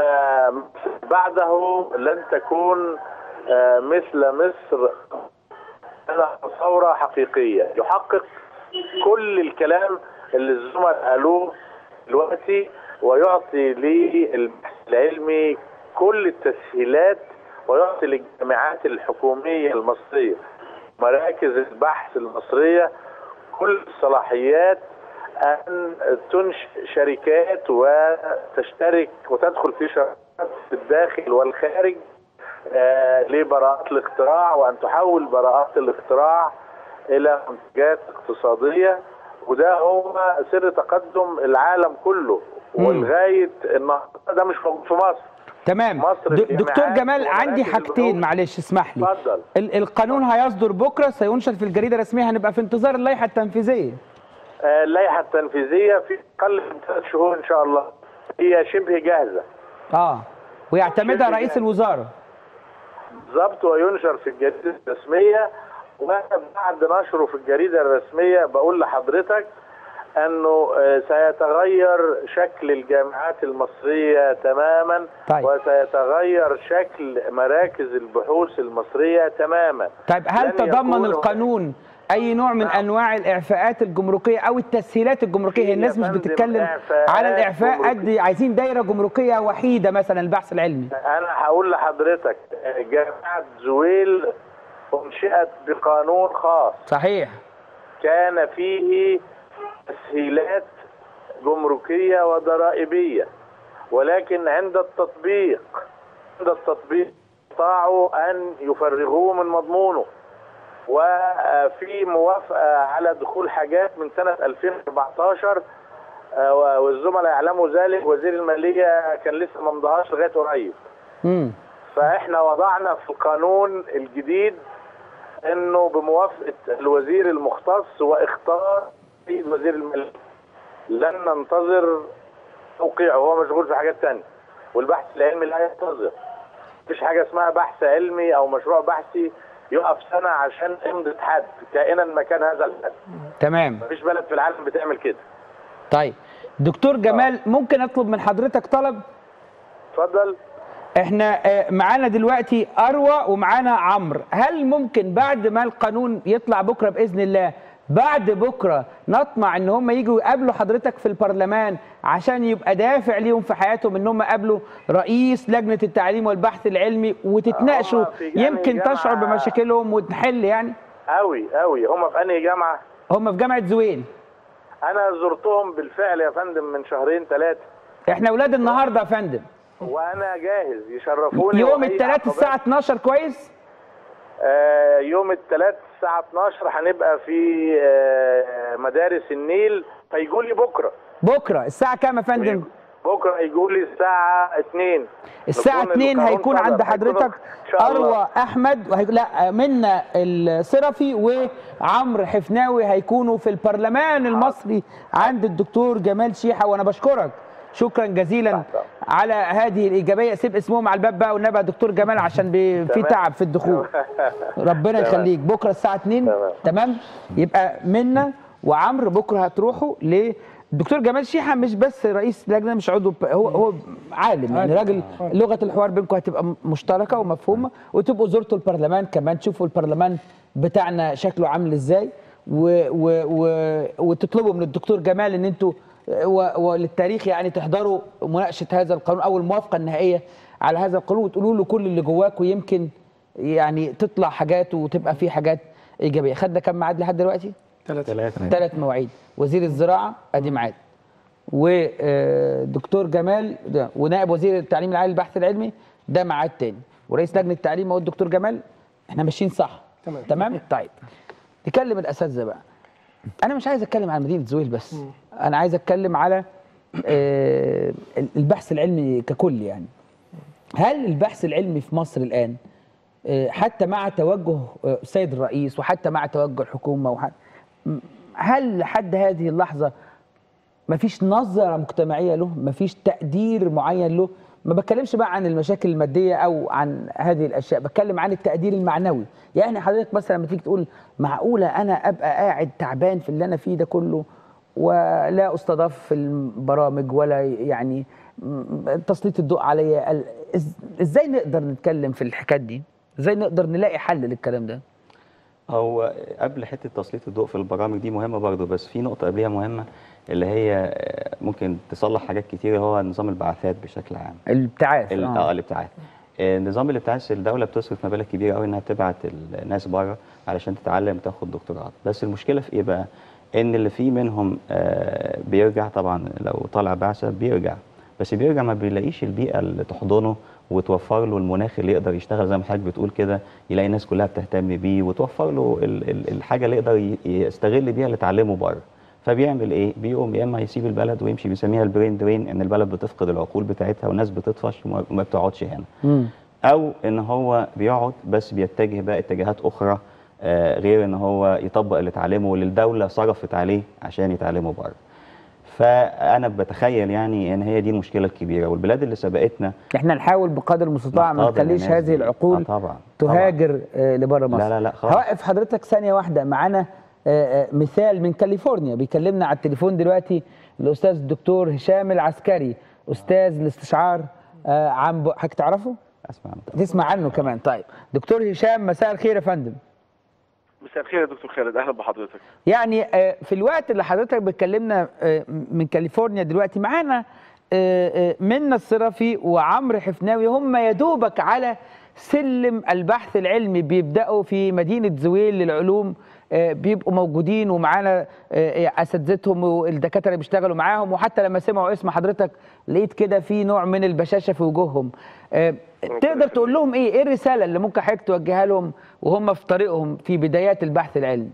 بعده لن تكون آه، مثل مصر ثوره حقيقيه يحقق كل الكلام اللي الزملاء قالوه دلوقتي ويعطي للبحث العلمي كل التسهيلات ويعطي للجامعات الحكوميه المصريه مراكز البحث المصريه كل الصلاحيات ان تنشئ شركات وتشترك وتدخل في شركات في الداخل والخارج آه، لبراءات الاختراع وان تحول براءات الاختراع الى منتجات اقتصاديه وده هو سر تقدم العالم كله ولغايه النهارده ده مش موجود في مصر تمام مصر د- الجامعات دكتور جمال ومراكز عندي حاجتين البحوث. معلش اسمح لي اتفضل ال- القانون هيصدر بكره سينشر في الجريده الرسميه هنبقى في انتظار اللائحه التنفيذيه آه، اللائحه التنفيذيه في اقل من ثلاث شهور ان شاء الله هي شبه جاهزه اه ويعتمدها شبه رئيس جاهز. الوزاره بالظبط وينشر في الجريده الرسميه وانا بعد نشره في الجريده الرسميه بقول لحضرتك انه آه، سيتغير شكل الجامعات المصريه تماما طيب. وسيتغير شكل مراكز البحوث المصريه تماما طيب هل لن تضمن يكون- القانون اي نوع من انواع الاعفاءات الجمركيه او التسهيلات الجمركيه هي الناس مش فندم بتتكلم إعفاءات على الاعفاء قد جمركية. عايزين دايره جمركيه وحيده مثلا البحث العلمي انا هقول لحضرتك آه، جامعه زويل انشئت بقانون خاص صحيح كان فيه تسهيلات جمركية وضرائبية ولكن عند التطبيق عند التطبيق استطاعوا ان يفرغوه من مضمونه وفي موافقه على دخول حاجات من سنه 2014 آه، والزملاء يعلموا ذلك وزير الماليه كان لسه ما مضاهاش لغايه قريب امم فاحنا وضعنا في القانون الجديد انه بموافقه الوزير المختص واختار سيد وزير الماليه لن ننتظر توقيعه هو مشغول في حاجات تانية والبحث العلمي لا ينتظر مفيش حاجه اسمها بحث علمي او مشروع بحثي يقف سنه عشان امضه حد كائنا ما كان هذا الحد تمام مفيش بلد في العالم بتعمل كده طيب دكتور جمال ممكن اطلب من حضرتك طلب اتفضل احنا آه، معانا دلوقتي اروى ومعانا عمرو هل ممكن بعد ما القانون يطلع بكره باذن الله بعد بكره نطمع ان هم يجوا يقابلوا حضرتك في البرلمان عشان يبقى دافع ليهم في حياتهم ان هم يقابلوا رئيس لجنه التعليم والبحث العلمي وتتناقشوا هم في يعني يمكن جامعة- تشعر بمشاكلهم وتحل يعني قوي قوي هم في انهي جامعه هم في جامعه زويل انا زرتهم بالفعل يا فندم من شهرين ثلاثه احنا اولاد النهارده يا فندم وانا جاهز يشرفوني يوم وأي الثلاث عقبات. الساعه 12 كويس آه يوم الثلاث الساعه 12 هنبقى في آه مدارس النيل هيجوا لي بكره بكره الساعه كام يا فندم بكره هيجوا لي الساعه 2 الساعة نكون 2 القانون هيكون صدر. عند هيكون حضرتك إن شاء الله. أروى أحمد وهي... لا منا الصرفي وعمرو حفناوي هيكونوا في البرلمان المصري عند الدكتور جمال شيحة وأنا بشكرك شكرا جزيلا على هذه الإيجابية سيب اسمهم على الباب بقى والنبي يا دكتور جمال عشان بي... في تمام. تعب في الدخول ربنا تمام. يخليك بكره الساعه 2 تمام يبقى منا وعمرو بكره هتروحوا للدكتور جمال شيحه مش بس رئيس لجنه مش عضو ب- هو هو عالم يعني راجل لغه الحوار بينكم هتبقى م- مشتركه ومفهومه وتبقوا زرتوا البرلمان كمان تشوفوا البرلمان بتاعنا شكله عامل ازاي و و و وتطلبوا من الدكتور جمال ان انتوا و- وللتاريخ يعني تحضروا مناقشه هذا القانون او الموافقه النهائيه على هذا القانون وتقولوا له كل اللي جواكم يمكن يعني تطلع حاجات وتبقى في حاجات ايجابيه خدنا كام ميعاد لحد دلوقتي ثلاثة ثلاث مواعيد وزير الزراعه ادي ميعاد ودكتور جمال ده ونائب وزير التعليم العالي للبحث العلمي ده ميعاد تاني ورئيس لجنه التعليم هو الدكتور جمال احنا ماشيين صح تمام. تمام طيب نكلم الاساتذه بقى انا مش عايز اتكلم عن مدينه زويل بس انا عايز اتكلم على آه، البحث العلمي ككل يعني هل البحث العلمي في مصر الان آه، حتى مع توجه آه، السيد الرئيس وحتى مع توجه الحكومه وح... م- هل لحد هذه اللحظه مفيش نظره مجتمعيه له مفيش تقدير معين له ما بتكلمش بقى عن المشاكل الماديه او عن هذه الاشياء بتكلم عن التقدير المعنوي يعني حضرتك مثلا لما تيجي تقول معقوله انا ابقى قاعد تعبان في اللي انا فيه ده كله ولا استضاف في البرامج ولا يعني م- تسليط الضوء عليا ال- إز- ازاي نقدر نتكلم في الحكايات دي ازاي نقدر نلاقي حل للكلام ده هو قبل حته تسليط الضوء في البرامج دي مهمه برضه بس في نقطه قبلها مهمه اللي هي آه، ممكن تصلح حاجات كتير هو نظام البعثات بشكل عام الابتعاث ال- آه. اه الابتعاث آه، نظام الابتعاث الدوله بتصرف مبالغ كبيره قوي انها تبعت الناس بره علشان تتعلم وتاخد دكتوراه بس المشكله في ايه بقى ان اللي فيه منهم آه، بيرجع طبعا لو طالع بعثه بيرجع بس بيرجع ما بيلاقيش البيئه اللي تحضنه وتوفر له المناخ اللي يقدر يشتغل زي ما حضرتك بتقول كده يلاقي الناس كلها بتهتم بيه وتوفر له ال- ال- الحاجه اللي يقدر ي- يستغل بيها اللي اتعلمه بره فبيعمل ايه بيقوم يا اما يسيب البلد ويمشي بيسميها البرين درين ان البلد بتفقد العقول بتاعتها والناس بتطفش وما وما بتقعدش هنا او ان هو بيقعد بس بيتجه بقى اتجاهات اخرى آه، غير ان هو يطبق اللي اتعلمه واللي الدوله صرفت عليه عشان يتعلمه بره فانا بتخيل يعني ان هي دي المشكله الكبيره والبلاد اللي سبقتنا احنا نحاول بقدر المستطاع ما نحتضن نخليش الناس هذه دي. العقول آه طبعا تهاجر آه، لبره مصر لا لا لا خالص. هوقف حضرتك ثانيه واحده معانا آه، آه، مثال من كاليفورنيا بيكلمنا على التليفون دلوقتي الاستاذ الدكتور هشام العسكري استاذ الاستشعار آه، عن ب- حضرتك تعرفه؟ اسمع تسمع عنه كمان طيب دكتور هشام مساء الخير يا فندم مساء الخير يا دكتور خالد اهلا بحضرتك يعني آه، في الوقت اللي حضرتك بتكلمنا آه، من كاليفورنيا دلوقتي معانا آه، آه، منى الصرفي وعمرو حفناوي هم يا دوبك على سلم البحث العلمي بيبداوا في مدينه زويل للعلوم آه، بيبقوا موجودين ومعانا آه، اساتذتهم والدكاتره اللي بيشتغلوا معاهم وحتى لما سمعوا اسم حضرتك لقيت كده في نوع من البشاشه في وجوههم آه، تقدر تقول لهم ايه ايه الرساله اللي ممكن حضرتك توجهها لهم وهم في طريقهم في بدايات البحث العلمي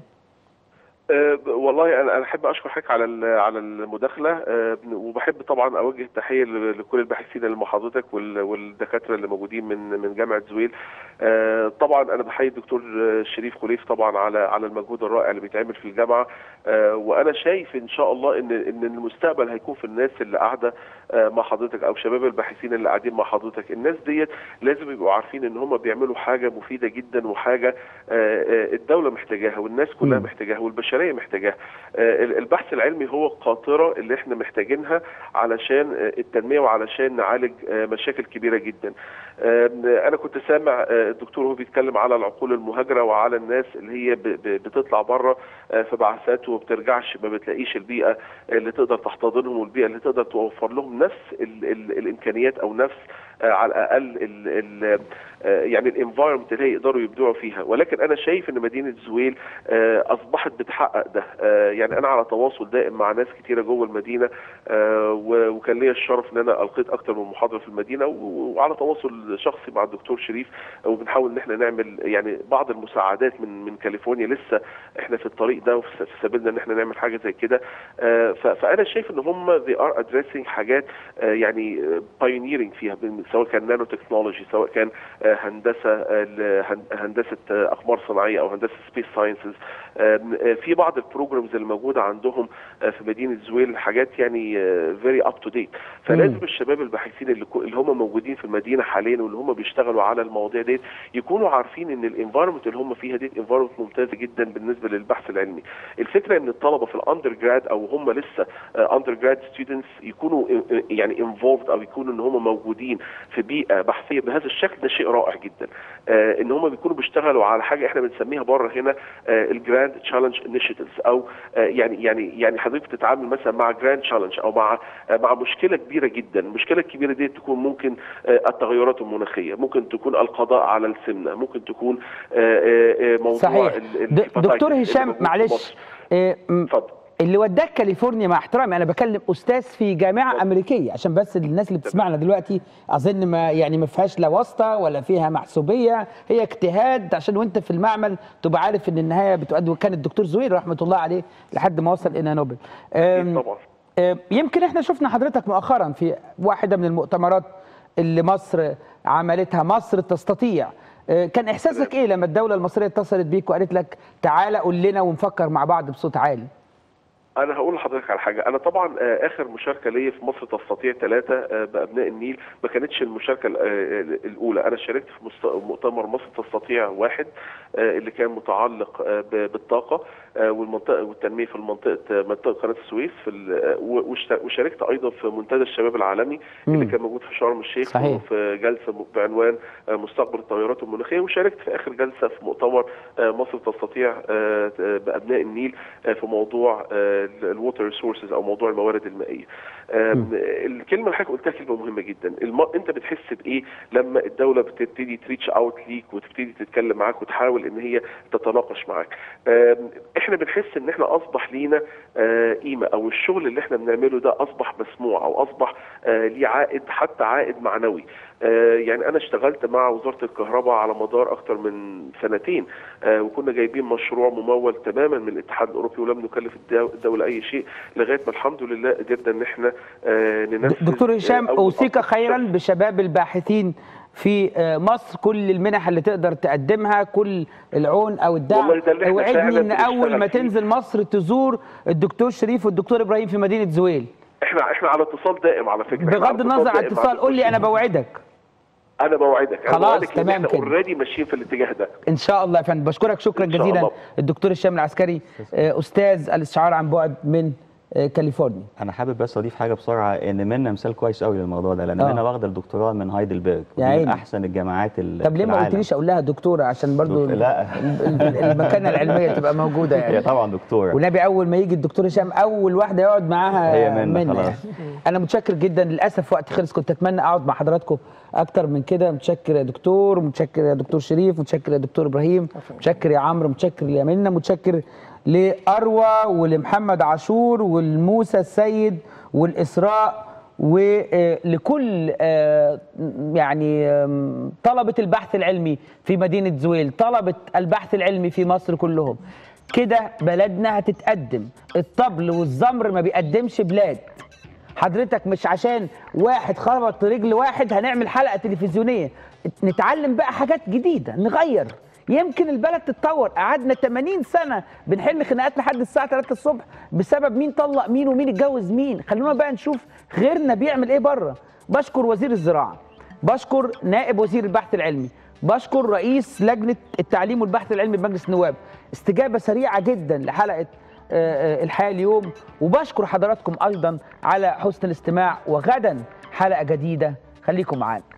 أه والله انا انا احب اشكر حضرتك على ال- على المداخله أه وبحب طبعا اوجه التحيه ل- لكل الباحثين اللي مع حضرتك وال- والدكاتره اللي موجودين من من جامعه زويل أه طبعا انا بحيي الدكتور شريف خليف طبعا على على المجهود الرائع اللي بيتعمل في الجامعه أه وانا شايف ان شاء الله ان ان المستقبل هيكون في الناس اللي قاعده أه مع حضرتك او شباب الباحثين اللي قاعدين مع حضرتك الناس ديت لازم يبقوا عارفين ان هم بيعملوا حاجه مفيده جدا وحاجه أه آه، الدوله محتاجاها والناس كلها محتاجاها والبشريه محتاجاها آه، البحث العلمي هو القاطره اللي احنا محتاجينها علشان آه، التنميه وعلشان نعالج آه، مشاكل كبيره جدا آه، انا كنت سامع آه، الدكتور وهو بيتكلم على العقول المهاجره وعلى الناس اللي هي ب- ب- بتطلع بره آه، في بعثات وما بترجعش ما بتلاقيش البيئه اللي تقدر تحتضنهم والبيئه اللي تقدر توفر لهم نفس ال ال الامكانيات او نفس آه، على الاقل ال ال آه، يعني الانفايرمنت اللي هي يقدروا يبدعوا فيها ولكن انا شايف ان مدينه زويل آه، اصبحت بتحقق ده آه، يعني انا على تواصل دائم مع ناس كتيره جوه المدينه آه، و- وكان ليا الشرف ان انا القيت اكتر من محاضره في المدينه و- وعلى تواصل شخصي مع الدكتور شريف وبنحاول ان احنا نعمل يعني بعض المساعدات من من كاليفورنيا لسه احنا في الطريق ده وفي في سبيلنا ان احنا نعمل حاجه زي كده آه، ف- فانا شايف ان هم they are addressing حاجات آه، يعني بايونيرنج فيها بال- سواء كان نانو تكنولوجي سواء كان آه، هندسه ال- هن- هندسه آه، اقمار صناعيه او هندسه سبيس ساينسز في بعض البروجرامز اللي موجوده عندهم آه، في مدينه زويل حاجات يعني فيري اب تو ديت فلازم الشباب الباحثين اللي كو- اللي هم موجودين في المدينه حاليا واللي هم بيشتغلوا على المواضيع ديت يكونوا عارفين ان الانفايرمنت اللي هم فيها ديت انفايرمنت ممتازه جدا بالنسبه للبحث العلمي الفكره ان الطلبه في الاندر جراد او هم لسه اندر جراد ستودنتس يكونوا آه، آه، يعني انفولد او يكونوا ان هم موجودين في بيئه بحثيه بهذا الشكل ده شيء رائع جدا آه، ان هم بيكونوا بيشتغلوا على حاجه احنا بنسميها بره هنا الجراند تشالنج انيشيتيفز او آه، يعني يعني يعني حضرتك بتتعامل مثلا مع جراند تشالنج او مع آه، مع مشكله كبيره جدا المشكله الكبيره دي تكون ممكن آه، التغيرات المناخيه ممكن تكون القضاء على السمنه ممكن تكون آه، آه، آه، موضوع صحيح ال- د- الهيباتايتس دكتور اللي هشام موجود في معلش مصر. آه، م- اللي وداك كاليفورنيا مع احترامي انا بكلم استاذ في جامعه امريكيه عشان بس الناس اللي بتسمعنا دلوقتي اظن ما يعني ما فيهاش لا واسطه ولا فيها محسوبيه هي اجتهاد عشان وانت في المعمل تبقى عارف ان النهايه بتؤدي وكان الدكتور زويل رحمه الله عليه لحد ما وصل الى نوبل آم، طبعا آه، يمكن احنا شفنا حضرتك مؤخرا في واحده من المؤتمرات اللي مصر عملتها مصر تستطيع آه، كان احساسك ايه لما الدوله المصريه اتصلت بيك وقالت لك تعالى قول لنا ونفكر مع بعض بصوت عالي انا هقول لحضرتك على حاجه انا طبعا آه، اخر مشاركه ليا في مصر تستطيع ثلاثه بابناء النيل ما كانتش المشاركه ال- آه، الاولى انا شاركت في مست- مؤتمر مصر تستطيع واحد آه، اللي كان متعلق آه، ب- بالطاقه آه، والمنطقه والتنميه في منطقه آه، منطقه قناه السويس في ال- آه، و- واشت- وشاركت ايضا في منتدى الشباب العالمي اللي مم. كان موجود في شرم الشيخ صحيح. في جلسه م- بعنوان آه، مستقبل التغيرات المناخيه وشاركت في اخر جلسه في مؤتمر آه، مصر تستطيع آه، آه، بابناء النيل آه، في موضوع الووتر ريسورسز او موضوع الموارد المائيه. آم، الكلمه اللي حضرتك قلتها كلمه مهمه جدا، الم... انت بتحس بايه لما الدوله بتبتدي تريتش اوت ليك وتبتدي تتكلم معاك وتحاول ان هي تتناقش معاك. آم، احنا بنحس ان احنا اصبح لينا آه، قيمه او الشغل اللي احنا بنعمله ده اصبح مسموع او اصبح آه، ليه عائد حتى عائد معنوي. آه، يعني انا اشتغلت مع وزاره الكهرباء على مدار اكتر من سنتين آه، وكنا جايبين مشروع ممول تماما من الاتحاد الاوروبي ولم نكلف الدو- الدوله اي شيء لغايه ما الحمد لله قدرنا ان احنا آه، ننفذ دكتور هشام آه، أول اوصيك خيرا بشباب الباحثين في آه، مصر كل المنح اللي تقدر تقدمها كل العون او الدعم والله ده اللي إحنا اوعدني فعلاً ان اول بنشتغل ما فيه. تنزل مصر تزور الدكتور شريف والدكتور ابراهيم في مدينه زويل احنا احنا على اتصال دائم على فكره إحنا بغض على النظر عن دائم مع اتصال قول لي انا بوعدك انا بوعدك انا خلاص، بوعدك إن تمام احنا كده. اوريدي ماشيين في الاتجاه ده ان شاء الله يا فندم بشكرك شكرا إن شاء جزيلا الله. الدكتور هشام العسكري آه، استاذ الاستشعار عن بعد من آه، كاليفورنيا انا حابب بس اضيف حاجه بسرعه ان منا مثال كويس قوي للموضوع ده لان آه. منا واخده الدكتوراه من هايدلبرج يا ودي من عيني. احسن الجامعات ال- طب ليه في ما العالم. قلتليش اقول لها دكتوره عشان برضو دك- لا. ال- ال- المكانه العلميه تبقى موجوده يعني هي طبعا دكتوره ونبي اول ما يجي الدكتور هشام اول واحده يقعد معاها هي منى منى خلاص. يعني. انا متشكر جدا للاسف وقت خلص كنت اتمنى اقعد مع حضراتكم اكتر من كده متشكر يا دكتور متشكر يا دكتور شريف متشكر يا دكتور ابراهيم متشكر يا عمرو متشكر يا منى متشكر لاروى ولمحمد عاشور والموسى السيد والاسراء ولكل يعني آم، طلبة البحث العلمي في مدينة زويل طلبة البحث العلمي في مصر كلهم كده بلدنا هتتقدم الطبل والزمر ما بيقدمش بلاد حضرتك مش عشان واحد خبط رجل واحد هنعمل حلقة تلفزيونية نتعلم بقى حاجات جديدة نغير يمكن البلد تتطور قعدنا 80 سنة بنحل خناقات لحد الساعة 3 الصبح بسبب مين طلق مين ومين اتجوز مين خلونا بقى نشوف غيرنا بيعمل ايه بره بشكر وزير الزراعة بشكر نائب وزير البحث العلمي بشكر رئيس لجنة التعليم والبحث العلمي بمجلس النواب استجابة سريعة جدا لحلقة آه، آه، الحياة اليوم وبشكر حضراتكم أيضا على حسن الاستماع وغدا حلقة جديدة خليكم معانا